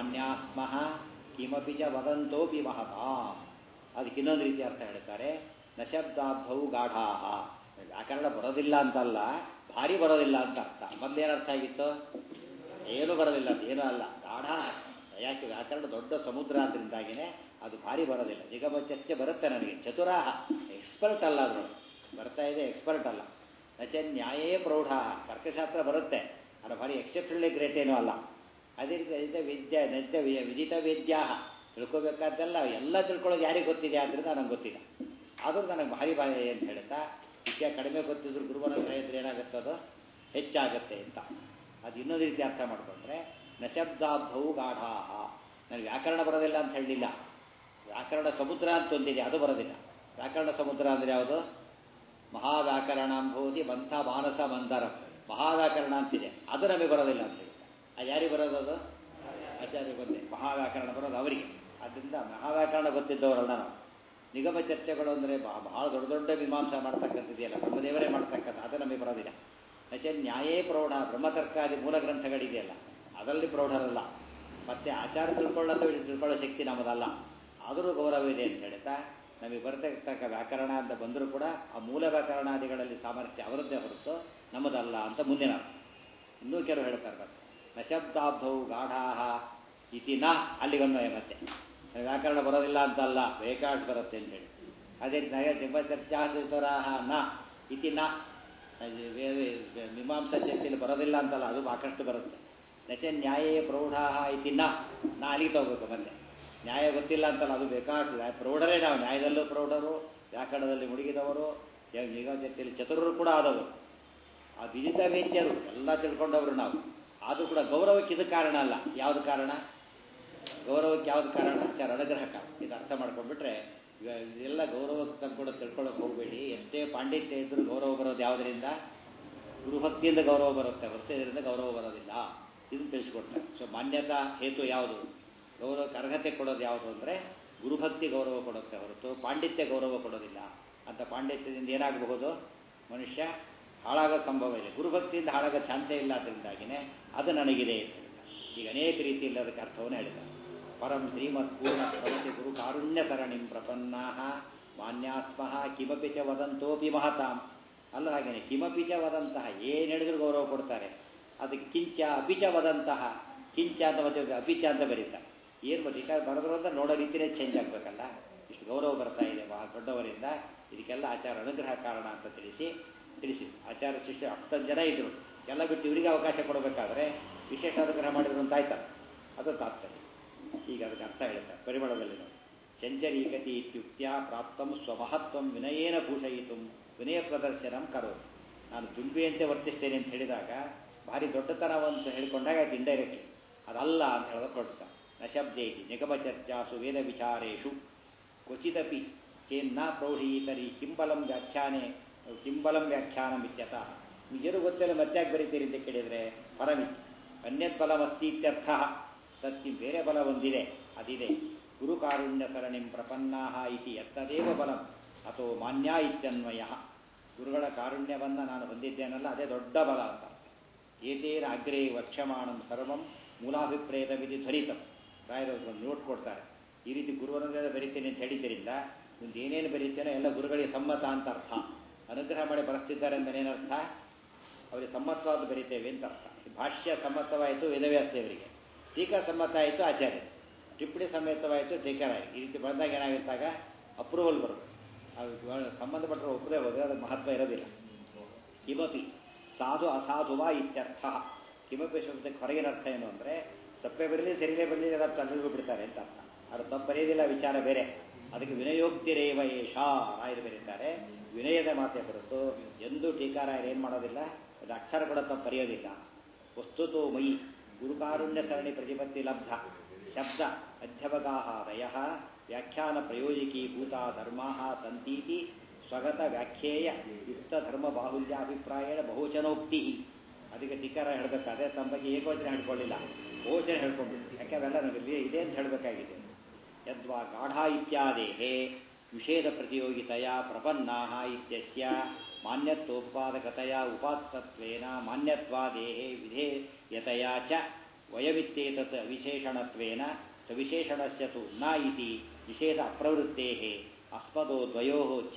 ಮಾನ್ಯಾಸ್ಮಃ ಕಿಮಪಿ ಚ ವದಂತೋಪಿ ಮಹತಾ ಅದಕ್ಕೆ ಇನ್ನೊಂದು ರೀತಿ ಅರ್ಥ ಹೇಳ್ತಾರೆ ನಶಬ್ದಾಬ್ಧವು ಗಾಢಾಹ ವ್ಯಾಕರಣ ಬರೋದಿಲ್ಲ ಅಂತಲ್ಲ ಭಾರಿ ಬರೋದಿಲ್ಲ ಅಂತ ಅರ್ಥ ಮೊದಲೇನರ್ಥ ಆಗಿತ್ತು ಏನು ಬರೋದಿಲ್ಲ ಅಂತ ಏನೂ ಅಲ್ಲ ಗಾಢ ಯಾಕೆ ವ್ಯಾಕರಣ ದೊಡ್ಡ ಸಮುದ್ರ ಆದ್ರಿಂದಾಗಿನೇ ಅದು ಭಾರಿ ಬರೋದಿಲ್ಲ ನಿಗಮ ಚರ್ಚೆ ಬರುತ್ತೆ ನನಗೆ ಚತುರಾಹ ಎಕ್ಸ್ಪರ್ಟ್ ಅಲ್ಲ ಅದು ಬರ್ತಾ ಇದೆ ಎಕ್ಸ್ಪರ್ಟ್ ಅಲ್ಲ ನಚೆ ನ್ಯಾಯೇ ಪ್ರೌಢ ತರ್ಕಶಾಸ್ತ್ರ ಬರುತ್ತೆ ಅದು ಭಾರಿ ಎಕ್ಸೆಪ್ಷನಲಿ ಗ್ರೇಟ್ ಏನೂ ಅಲ್ಲ ಅದೇ ರೀತಿ ಅದೇ ವಿದ್ಯಾ ನತ್ಯ ವಿದಿತ ವೇದ್ಯಾ ತಿಳ್ಕೊಬೇಕಾದ್ದೆಲ್ಲ ಎಲ್ಲ ತಿಳ್ಕೊಳ್ಳೋದು ಯಾರಿಗೆ ಗೊತ್ತಿದೆ ಆದ್ದರಿಂದ ನನಗೆ ಗೊತ್ತಿಲ್ಲ ಆದರೂ ನನಗೆ ಭಾರಿ ಭಾರಿ ಅಂತ ಹೇಳ್ತಾ ವಿಷಯ ಕಡಿಮೆ ಗೊತ್ತಿದ್ರು ಗುರುವನ ಹತ್ರ ಇದ್ರೆ ಏನಾಗುತ್ತೆ ಅದು ಹೆಚ್ಚಾಗುತ್ತೆ ಅಂತ ಅದು ಇನ್ನೊಂದು ರೀತಿ ಅರ್ಥ ಮಾಡಿಕೊಂಡ್ರೆ ನಶಬ್ದಾಬ್ಧವು ಗಾಢಾಹ ನನಗೆ ವ್ಯಾಕರಣ ಬರೋದಿಲ್ಲ ಅಂತ ಹೇಳಲಿಲ್ಲ ವ್ಯಾಕರಣ ಸಮುದ್ರ ಅಂತ ಒಂದಿದೆ ಅದು ಬರೋದಿಲ್ಲ ವ್ಯಾಕರಣ ಸಮುದ್ರ ಅಂದರೆ ಯಾವುದು ಮಹಾವ್ಯಾಕರಣಾಂಭೂತಿ ಮಂಥ ಮಾನಸ ಮಂದರ ಮಹಾವ್ಯಾಕರಣ ಅಂತಿದೆ ಅದು ನಮಗೆ ಬರೋದಿಲ್ಲ ಅಂತ ಹೇಳಿ ಅದು ಯಾರಿಗೆ ಬರೋದು ಅದು ಆಚಾರ್ಯ ಬಂದೆ ಮಹಾವ್ಯಾಕರಣ ಬರೋದು ಅವರಿಗೆ ಆದ್ದರಿಂದ ಮಹಾವ್ಯಾಕರಣ ಗೊತ್ತಿದ್ದವರಲ್ಲ ನಾವು ನಿಗಮ ಚರ್ಚೆಗಳು ಅಂದರೆ ಬಹಳ ದೊಡ್ಡ ದೊಡ್ಡ ಮೀಮಾಂಸೆ ಮಾಡ್ತಕ್ಕಂಥದ್ದೆಯಲ್ಲ ಬ್ರಹ್ಮದೇವರೇ ಮಾಡ್ತಕ್ಕಂಥ ಅದು ನಮಗೆ ಬರೋದಿಲ್ಲ ನಚೆ ನ್ಯಾಯೇ ಪ್ರೌಢ ಬ್ರಹ್ಮತರ್ಕಾದಿ ಮೂಲ ಗ್ರಂಥಗಳಿದೆಯಲ್ಲ ಅದರಲ್ಲಿ ಪ್ರೌಢರಲ್ಲ ಮತ್ತೆ ಆಚಾರ ತಿಳ್ಕೊಳ್ಳೋದು ತಿಳ್ಕೊಳ್ಳೋ ಶಕ್ತಿ ನಮ್ಮದಲ್ಲ ಆದರೂ ಗೌರವ ಇದೆ ಅಂತ ಹೇಳ್ತಾ ನಮಗೆ ಬರತಕ್ಕ ವ್ಯಾಕರಣ ಅಂತ ಬಂದರೂ ಕೂಡ ಆ ಮೂಲ ವ್ಯಾಕರಣಾದಿಗಳಲ್ಲಿ ಸಾಮರ್ಥ್ಯ ಅವರದ್ದೇ ಹೊರತು ನಮ್ಮದಲ್ಲ ಅಂತ ಮುಂದಿನ ಇನ್ನೂ ಕೆಲವು ಹೇಳ್ತಾರೆ ಮತ್ತೆ ನಶಬ್ದಾಬ್ಧವು ಗಾಢಾಹ ಇತಿ ನ ಅಲ್ಲಿಗೊಂದು ಮತ್ತೆ ವ್ಯಾಕರಣ ಬರೋದಿಲ್ಲ ಅಂತಲ್ಲ ಬೇಕಾಡ್ಸ್ ಬರುತ್ತೆ ಅಂತೇಳಿ ಅದೇ ಚರ್ಚಾಸುತರಾಹ ನ ಇತಿ ನ ಮೀಮಾಂಸಾ ಚರ್ಚೆಯಲ್ಲಿ ಬರೋದಿಲ್ಲ ಅಂತಲ್ಲ ಅದು ಸಾಕಷ್ಟು ಬರುತ್ತೆ ನಚೆ ನ್ಯಾಯೇ ಪ್ರೌಢಾಹ ಇತಿ ನ ನಾ ಅಲ್ಲಿಗೆ ತಗೋಬೇಕು ಮತ್ತೆ ನ್ಯಾಯ ಗೊತ್ತಿಲ್ಲ ಅಂತಲ್ಲ ಅದು ಬೇಕಾಗ್ತದೆ ಪ್ರೌಢರೇ ನಾವು ನ್ಯಾಯದಲ್ಲೂ ಪ್ರೌಢರು ವ್ಯಾಕರಣದಲ್ಲಿ ಮುಳುಗಿದವರು ನಿಗಮ ಚರ್ಚೆಯಲ್ಲಿ ಚತುರರು ಕೂಡ ಆದವರು ಆ ವಿದಿತ ವೇದ್ಯರು ಎಲ್ಲ ತಿಳ್ಕೊಂಡವರು ನಾವು ಆದರೂ ಕೂಡ ಗೌರವಕ್ಕೆ ಇದು ಕಾರಣ ಅಲ್ಲ ಯಾವುದು ಕಾರಣ ಗೌರವಕ್ಕೆ ಯಾವ್ದು ಕಾರಣ ಆಚಾರ ಅನುಗ್ರಹಕ ಇದು ಅರ್ಥ ಮಾಡ್ಕೊಂಡ್ಬಿಟ್ರೆ ಇದೆಲ್ಲ ಗೌರವಕ್ಕೆ ತಂದ್ಕೊಂಡು ತಿಳ್ಕೊಳ್ಳೋಕೆ ಹೋಗಬೇಡಿ ಎಷ್ಟೇ ಪಾಂಡಿತ್ಯ ಇದ್ದರೂ ಗೌರವ ಬರೋದು ಯಾವುದರಿಂದ ಗುರುಭಕ್ತಿಯಿಂದ ಗೌರವ ಬರುತ್ತೆ ಹೊರತು ಇದರಿಂದ ಗೌರವ ಬರೋದಿಲ್ಲ ಇದನ್ನು ತಿಳಿಸ್ಕೊಡ್ತಾರೆ ಸೊ ಮಾನ್ಯತಾ ಹೇತು ಯಾವುದು ಗೌರವಕ್ಕೆ ಅರ್ಹತೆ ಕೊಡೋದು ಯಾವುದು ಅಂದರೆ ಗುರುಭಕ್ತಿ ಗೌರವ ಕೊಡುತ್ತೆ ಹೊರತು ಪಾಂಡಿತ್ಯ ಗೌರವ ಕೊಡೋದಿಲ್ಲ ಅಂತ ಪಾಂಡಿತ್ಯದಿಂದ ಏನಾಗಬಹುದು ಮನುಷ್ಯ ಹಾಳಾಗೋ ಸಂಭವ ಇದೆ ಗುರುಭಕ್ತಿಯಿಂದ ಹಾಳಾಗೋ ಚಾನ್ಸೇ ಇಲ್ಲ ಅದರಿಂದಾಗಿನೇ ಅದು ನನಗಿದೆ ಈಗ ಅನೇಕ ರೀತಿಯಲ್ಲಿ ಅದಕ್ಕೆ ಅರ್ಥವನ್ನು ಹೇಳಿದ್ದಾರೆ ಪರಂ ಶ್ರೀಮತ್ ಪೂರ್ಣ ಭವತಿ ಗುರು ಕಾರುಣ್ಯ ಸರಣಿಂ ಪ್ರಪನ್ನಾ ಮಾನ್ಯಾಸ್ಮಃ ಕಿಮಪಿ ಚ ವದಂತೋಪಿ ಮಹತಾಂ ಅಲ್ಲ ಹಾಗೇನೆ ಕಿಮಪಿ ಚ ವದಂತಹ ಏನು ಹೇಳಿದ್ರು ಗೌರವ ಕೊಡ್ತಾರೆ ಅದಕ್ಕೆ ಕಿಂಚ ಅಪಿಚ ವದಂತಹ ಕಿಂಚ ಅಂತ ಮತ್ತೆ ಅಪಿಚ ಅಂತ ಬರೀತಾರೆ ಏನು ಬರೀಕ ಬರೆದ್ರು ಅಂತ ನೋಡೋ ರೀತಿಯೇ ಚೇಂಜ್ ಆಗಬೇಕಲ್ಲ ಇಷ್ಟು ಗೌರವ ಬರ್ತಾ ಇದೆ ಬಹಳ ದೊಡ್ಡವರಿಂದ ಇದಕ್ಕೆಲ್ಲ ಆಚಾರ ಅನುಗ್ರಹ ಕಾರಣ ಅಂತ ತಿಳಿಸಿ ತಿಳಿಸಿ ಆಚಾರ ಶಿಷ್ಯ ಹತ್ತತ್ತು ಜನ ಇದ್ದರು ಎಲ್ಲ ಬಿಟ್ಟು ಇವರಿಗೆ ಅವಕಾಶ ಕೊಡಬೇಕಾದ್ರೆ ವಿಶೇಷ ಅನುಗ್ರಹ ಮಾಡಿದ್ರು ಅಂತ ಆಯ್ತಲ್ಲ ಅದು ತಾತ್ಪರ್ಯ ಈಗ ಅದಕ್ಕೆ ಅರ್ಥ ಹೇಳ್ತಾರೆ ಪರಿಮಳದಲ್ಲಿ ನೋಡಿ ಚಂಚರೀಗತಿ ಇತ್ಯುಕ್ತ್ಯ ಪ್ರಾಪ್ತಂ ಸ್ವಮಹತ್ವಂ ವಿನಯೇನ ಭೂಷಯಿತು ವಿನಯ ಪ್ರದರ್ಶನಂ ಕರೋದು ನಾನು ದುಂಬಿಯಂತೆ ವರ್ತಿಸ್ತೇನೆ ಅಂತ ಹೇಳಿದಾಗ ಭಾರಿ ದೊಡ್ಡತನವಂತ ಹೇಳಿಕೊಂಡಾಗ ಅದು ಇಂಡೈರೆಕ್ಟ್ಲಿ ಅದಲ್ಲ ಅಂತ ಹೇಳೋದು ಕೊಡ್ತಾರೆ ನ ಶಬ್ದೇತಿ ನಿಗಮ ಚರ್ಚಾಸು ವೇದ ವಿಚಾರೇಶು ಕ್ವಚಿದಪಿ ಚೇನ್ನ ಪ್ರೌಢೀತರಿ ಕಿಂಬಲಂ ವ್ಯಾಖ್ಯಾನೆ ಕಿಂಬಲಂ ವ್ಯಾಖ್ಯಾನಂ ಇತ್ಯತ ನಿಜರು ಗೊತ್ತಿಲ್ಲ ಮತ್ತ್ಯಾಕೆ ಬರೀತೀರಿ ಅಂತ ಕೇಳಿದರೆ ಪರಮಿತಿ ಅನ್ಯತ್ ಬಲಮಸ್ತಿ ಇತ್ಯರ್ಥ ಸತ್ಯ ಬೇರೆ ಬಲ ಒಂದಿದೆ ಅದಿದೆ ಗುರುಕಾರುಣ್ಯ ಸರಣಿಂ ಪ್ರಪನ್ನಾಹ ಇತಿ ಎತ್ತದೇವ ಬಲಂ ಅಥೋ ಮಾನ್ಯ ಇತ್ಯನ್ವಯ ಗುರುಗಳ ಕಾರುಣ್ಯವನ್ನು ನಾನು ಹೊಂದಿದ್ದೇನಲ್ಲ ಅದೇ ದೊಡ್ಡ ಬಲ ಅಂತ ಏತೇನ ಅಗ್ರೇ ವಕ್ಷ್ಯಮಾಣಂ ಸರ್ವಂ ಮೂಲಾಭಿಪ್ರೇತ ವಿಧಿ ಧ್ವರಿತಂ ರಾಯರು ನೋಟ್ ಕೊಡ್ತಾರೆ ಈ ರೀತಿ ಗುರುವರನ್ನೆಲ್ಲ ಬರೀತೇನೆ ಅಂತ ಹೇಳಿದ್ದರಿಂದ ಮುಂದೆ ಏನೇನು ಬರೀತೇನೋ ಎಲ್ಲ ಗುರುಗಳಿಗೆ ಸಮ್ಮತ ಅಂತ ಅರ್ಥ ಅನುಗ್ರಹ ಮಾಡಿ ಬರೆಸ್ತಿದ್ದಾರೆ ಅಂತ ಏನರ್ಥ ಅವರಿಗೆ ಸಮ್ಮತವಾದ ಬರೀತೇವೆ ಅಂತ ಅರ್ಥ ಭಾಷ್ಯ ಸಮ್ಮತವಾಯಿತು ವೇದವ್ಯಾಸದೇವರಿಗೆ ಟೀಕಾ ಸಮ್ಮತ ಆಯಿತು ಆಚಾರ್ಯ ಟಿಪ್ಪಣಿ ಸಮೇತವಾಯಿತು ಟೀಕರಾಯ ಈ ರೀತಿ ಬಂದಾಗ ಏನಾಗುತ್ತಾಗ ಅಪ್ರೂವಲ್ ಬರುತ್ತೆ ಅದು ಸಂಬಂಧಪಟ್ಟರೆ ಒಪ್ಪದೇ ಹೋದರೆ ಅದಕ್ಕೆ ಮಹತ್ವ ಇರೋದಿಲ್ಲ ಕಿಮಪಿ ಸಾಧು ಅಸಾಧುವ ಇತ್ಯರ್ಥ ಕಿಮಪಿ ಶಬ್ದಕ್ಕೆ ಹೊರಗಿನ ಅರ್ಥ ಏನು ಅಂದರೆ ತಪ್ಪೇ ಬರಲಿ ಸರಿಯೇ ಬರಲಿ ಅದನ್ನು ತಂದು ಬಿಡ್ತಾರೆ ಅಂತ ಅರ್ಥ ಅದು ತಪ್ಪು ಬರೆಯೋದಿಲ್ಲ ವಿಚಾರ ಬೇರೆ ಅದಕ್ಕೆ ವಿನಯೋಕ್ತಿರೇವ ಏಷ ರಾಯರು ಬರೀತಾರೆ ವಿನಯದ ಮಾತೆ ಹೊರತು ಎಂದೂ ಟೀಕಾರಾಯರು ಏನು ಮಾಡೋದಿಲ್ಲ ಅದು ಅಕ್ಷರ ಕೂಡ ತಪ್ಪು ಬರೆಯೋದಿಲ್ಲ ವಸ್ತುತೋ ಮಯಿ ಗುರುಕಾರುಣ್ಯ ಸರಣಿ ಪ್ರತಿಪತ್ತಿ ಲಬ್ಧ ಶಬ್ದ ಅಧ್ಯವಗಾಹಾದಯ ವ್ಯಾಖ್ಯಾನ ಪ್ರಯೋಜಕೀ ಭೂತ ಧರ್ಮಾ ಸಂತೀತಿ ಸ್ವಗತ ವ್ಯಾಖ್ಯೇಯ ಯುಕ್ತ ಧರ್ಮ ಬಾಹುಲ್ಯಾಭಿಪ್ರಾಯಣ ಬಹುವಚನೋಕ್ತಿ ಅದಕ್ಕೆ ಟೀಕಾರ ಹೇಳಬೇಕಾದ್ರೆ ತಮ್ಮ ಬಗ್ಗೆ ಏಕವಚನ ಹೇಳ್ಕೊಳ್ಳಿಲ್ಲ ಬಹುವಚನ ಹೇಳ್ಕೊಂಡ್ಬಿಟ್ಟು ಯಾಕೆ ಅವೆಲ್ಲ ನಮಗೆ ಇದೆ ಅಂತ ಹೇಳಬೇಕಾಗಿದೆ ಯದ್ವಾ ಗಾಢ ಇತ್ಯಾದೇಹೇ ವಿಷೇದ ಪ್ರತಿಯೋಗಿತೆಯ ಪ್ರಪನ್ನಾ ಇತ್ಯಸ್ಯ ಮಾನ್ಯತ್ವೋತ್ಪಾದಕತೆಯ ಉಪಾತ್ತತ್ವೇನ ಮಾನ್ಯತ್ವಾದೇಹೇ ವಿಧೇಯತೆಯ ಚ ವಯಮಿತ್ತೇತತ್ ವಿಶೇಷಣತ್ವೇನ ಸವಿಶೇಷಣಸ್ಯ ತು ನ ಇತಿ ನಿಷೇಧ ಅಪ್ರವೃತ್ತೇಃ ಅಸ್ಮದೋ ದ್ವಯೋಃ ಚ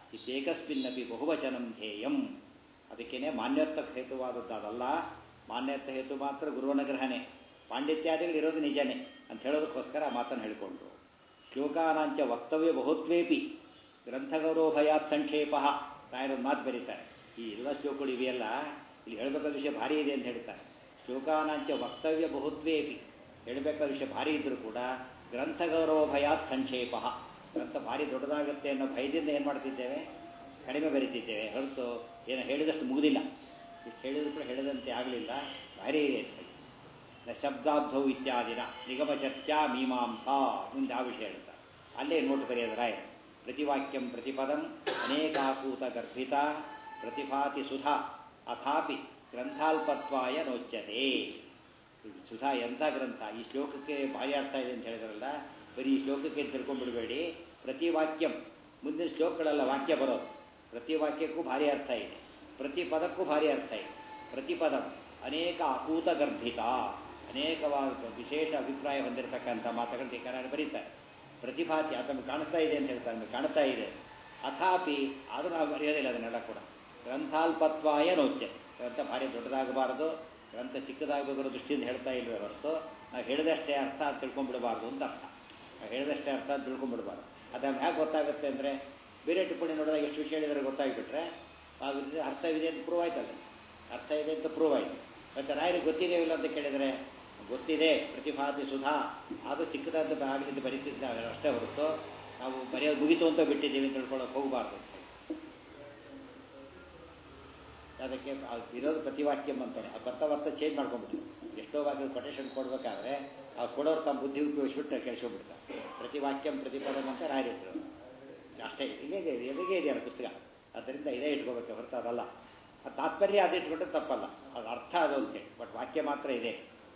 ಇತ್ಯೇಕಸ್ಮಿನ್ನಪಿ ಬಹುವಚನಂ ಧ್ಯೇಯಂ ಅದಕ್ಕೇನೆ ಮಾನ್ಯತ್ವ ಹೇತುವಾದದ್ದು ಅದಲ್ಲ ಮಾನ್ಯತ್ವ ಹೇತು ಮಾತ್ರ ಗುರುವನಗ್ರಹಣೆ ಪಾಂಡಿತ್ಯಾದಿಗಳು ಇರೋದು ನಿಜನೇ ಅಂತ ಹೇಳೋದಕ್ಕೋಸ್ಕರ ಆ ಮಾತನ್ನು ಹೇಳಿಕೊಂಡ್ರು ಶ್ಲೋಕಾನಾಂಚ ವಕ್ತವ್ಯ ಬಹುತ್ವೇಪಿ ಗ್ರಂಥಗೌರವ ಭಯಾತ್ ಸಂಕ್ಷೇಪ ರಾಯರೊಂದು ಮಾತು ಬರೀತಾರೆ ಈ ಎಲ್ಲ ಶ್ಲೋಕಗಳು ಇವೆಯಲ್ಲ ಇಲ್ಲಿ ಹೇಳಬೇಕಾದ ವಿಷಯ ಭಾರಿ ಇದೆ ಅಂತ ಹೇಳ್ತಾರೆ ಶ್ಲೋಕಾನಾಂಚ ವಕ್ತವ್ಯ ಬಹುತ್ವೇಪಿ ಹೇಳಬೇಕಾದ ವಿಷಯ ಭಾರಿ ಇದ್ದರೂ ಕೂಡ ಗ್ರಂಥಗೌರವ ಭಯಾತ್ ಸಂಕ್ಷೇಪ ಗ್ರಂಥ ಭಾರಿ ದೊಡ್ಡದಾಗುತ್ತೆ ಅನ್ನೋ ಭಯದಿಂದ ಏನು ಮಾಡ್ತಿದ್ದೇವೆ ಕಡಿಮೆ ಬರೀತಿದ್ದೇವೆ ಹೊರತು ಏನು ಹೇಳಿದಷ್ಟು ಮುಗುದಿಲ್ಲ ಇಷ್ಟು ಹೇಳಿದ್ರು ಕೂಡ ಹೇಳಿದಂತೆ ಆಗಲಿಲ್ಲ ಭಾರಿ ಇದೆ ನ ಶಬ್ದಾಬ್ಧೌ ಇತ್ಯಾದಿನ ನಿಗಮ ಚರ್ಚಾ ಮೀಮಾಂಸಾ ಮುಂದೆ ಆ ವಿಷಯ ಹೇಳ್ತಾರೆ ಅಲ್ಲೇ ನೋಟ್ ಬರೆಯೋದು ರಾಯರು ಪ್ರತಿವಾಕ್ಯಂ ಪ್ರತಿಪದಂ ಅನೇಕಾಕೂತ ಗರ್ಭಿತ ಪ್ರತಿಭಾತಿ ಸುಧಾ ಅಥಾಪಿ ಗ್ರಂಥಾಲ್ಪತ್ವಾಯ ನೋಚ್ಯತೆ ಸುಧಾ ಎಂಥ ಗ್ರಂಥ ಈ ಶ್ಲೋಕಕ್ಕೆ ಭಾರಿ ಅರ್ಥ ಇದೆ ಅಂತ ಹೇಳಿದ್ರಲ್ಲ ಬರೀ ಈ ಶ್ಲೋಕಕ್ಕೆ ತಿಳ್ಕೊಂಡ್ಬಿಡಬೇಡಿ ಪ್ರತಿ ವಾಕ್ಯಂ ಮುಂದಿನ ಶ್ಲೋಕಗಳೆಲ್ಲ ವಾಕ್ಯ ಬರೋದು ಪ್ರತಿ ವಾಕ್ಯಕ್ಕೂ ಭಾರಿ ಅರ್ಥ ಇದೆ ಪ್ರತಿ ಪದಕ್ಕೂ ಭಾರಿ ಅರ್ಥ ಇದೆ ಪ್ರತಿ ಪದ ಅನೇಕ ಅಕೂತ ಗರ್ಭಿತ ಅನೇಕವಾದ ವಿಶೇಷ ಅಭಿಪ್ರಾಯ ಹೊಂದಿರತಕ್ಕಂಥ ಮಾತುಗಳು ಟೀಕಾರಾಯರು ಬರೀತಾರೆ ಪ್ರತಿಭಾತಿ ಅದು ನಮಗೆ ಕಾಣಿಸ್ತಾ ಇದೆ ಅಂತ ಹೇಳ್ತಾರೆ ನಮಗೆ ಕಾಣ್ತಾ ಇದೆ ಅಥಾಪಿ ಅದು ನಾವು ಬರೆಯೋದಿಲ್ಲ ಅದನ್ನೆಲ್ಲ ಕೂಡ ಗ್ರಂಥಾಲ್ಪತ್ವಾಯ ನೋಚ್ಯ ಗ್ರಂಥ ಭಾರಿ ದೊಡ್ಡದಾಗಬಾರದು ಗ್ರಂಥ ಚಿಕ್ಕದಾಗಬೇಕಿರೋ ದೃಷ್ಟಿಯಿಂದ ಹೇಳ್ತಾ ಇಲ್ವೇ ಹೊರತು ನಾವು ಹೇಳಿದಷ್ಟೇ ಅರ್ಥ ಅಂತ ತಿಳ್ಕೊಂಡ್ಬಿಡಬಾರ್ದು ಅಂತ ಅರ್ಥ ನಾವು ಹೇಳಿದಷ್ಟೇ ಅರ್ಥ ಅಂತ ತಿಳ್ಕೊಂಡ್ಬಿಡಬಾರ್ದು ಅದನ್ನು ಹೇಗೆ ಗೊತ್ತಾಗುತ್ತೆ ಅಂದರೆ ಬೇರೆ ಟಿಪ್ಪಣಿ ನೋಡಿದಾಗ ಎಷ್ಟು ವಿಷಯ ಹೇಳಿದರೆ ಗೊತ್ತಾಗಿಬಿಟ್ರೆ ಅದು ಅರ್ಥವಿದೆ ಅಂತ ಪ್ರೂವ್ ಆಯ್ತಲ್ಲ ಅರ್ಥ ಇದೆ ಅಂತ ಪ್ರೂವ್ ಆಯಿತು ಮತ್ತು ರಾಯರಿಗೆ ಗೊತ್ತಿದೆಯೋ ಇಲ್ಲ ಅಂತ ಕೇಳಿದರೆ ಗೊತ್ತಿದೆ ಪ್ರತಿಭಾತಿ ಸುಧಾ ಅದು ಚಿಕ್ಕದಾದ ಆಗಲಿದ್ದು ಬರೀತಿದ್ದಾರೆ ಅಷ್ಟೇ ಹೊರತು ನಾವು ಬರೆಯೋದು ಮುಗಿತು ಅಂತ ಬಿಟ್ಟಿದ್ದೀವಿ ಅಂತ ತಿಳ್ಕೊಳ್ಳೋಕೆ ಹೋಗಬಾರ್ದು ಅದಕ್ಕೆ ಇರೋದು ಪ್ರತಿವಾಕ್ಯಂ ಅಂತಾನೆ ಆ ಬರ್ತಾ ಬರ್ತಾ ಚೇಂಜ್ ಮಾಡ್ಕೊಂಡ್ಬಿಟ್ಟು ಎಷ್ಟೋ ವಾಕ್ಯ ಕೊಟೇಶನ್ ಕೊಡಬೇಕಾದ್ರೆ ಆ ಕೊಡೋರು ತಮ್ಮ ಬುದ್ಧಿ ಉಪಯೋಗಿಸ್ಬಿಟ್ಟು ಕೆಲ್ಸೋಗ್ಬಿಡ್ತಾರೆ ಪ್ರತಿವಾಕ್ಯಂ ಪ್ರತಿಪದಂ ಅಂತ ರಾಯರಿದ್ರು ಅಷ್ಟೇ ಇಲ್ಲೇ ಇದೆ ಎಲ್ಲಿಗೆ ಇದೆಯಲ್ಲ ಪುಸ್ತಕ ಅದರಿಂದ ಇದೇ ಇಟ್ಕೋಬೇಕು ಹೊರತು ಅದಲ್ಲ ಆ ತಾತ್ಪರ್ಯ ಅದು ಇಟ್ಕೊಂಡ್ರೆ ತಪ್ಪಲ್ಲ ಅದು ಅರ್ಥ ಅದು ಅಂತೇಳಿ ಬಟ್ ವಾಕ್ಯ ಮಾತ್ರ ಇದೆ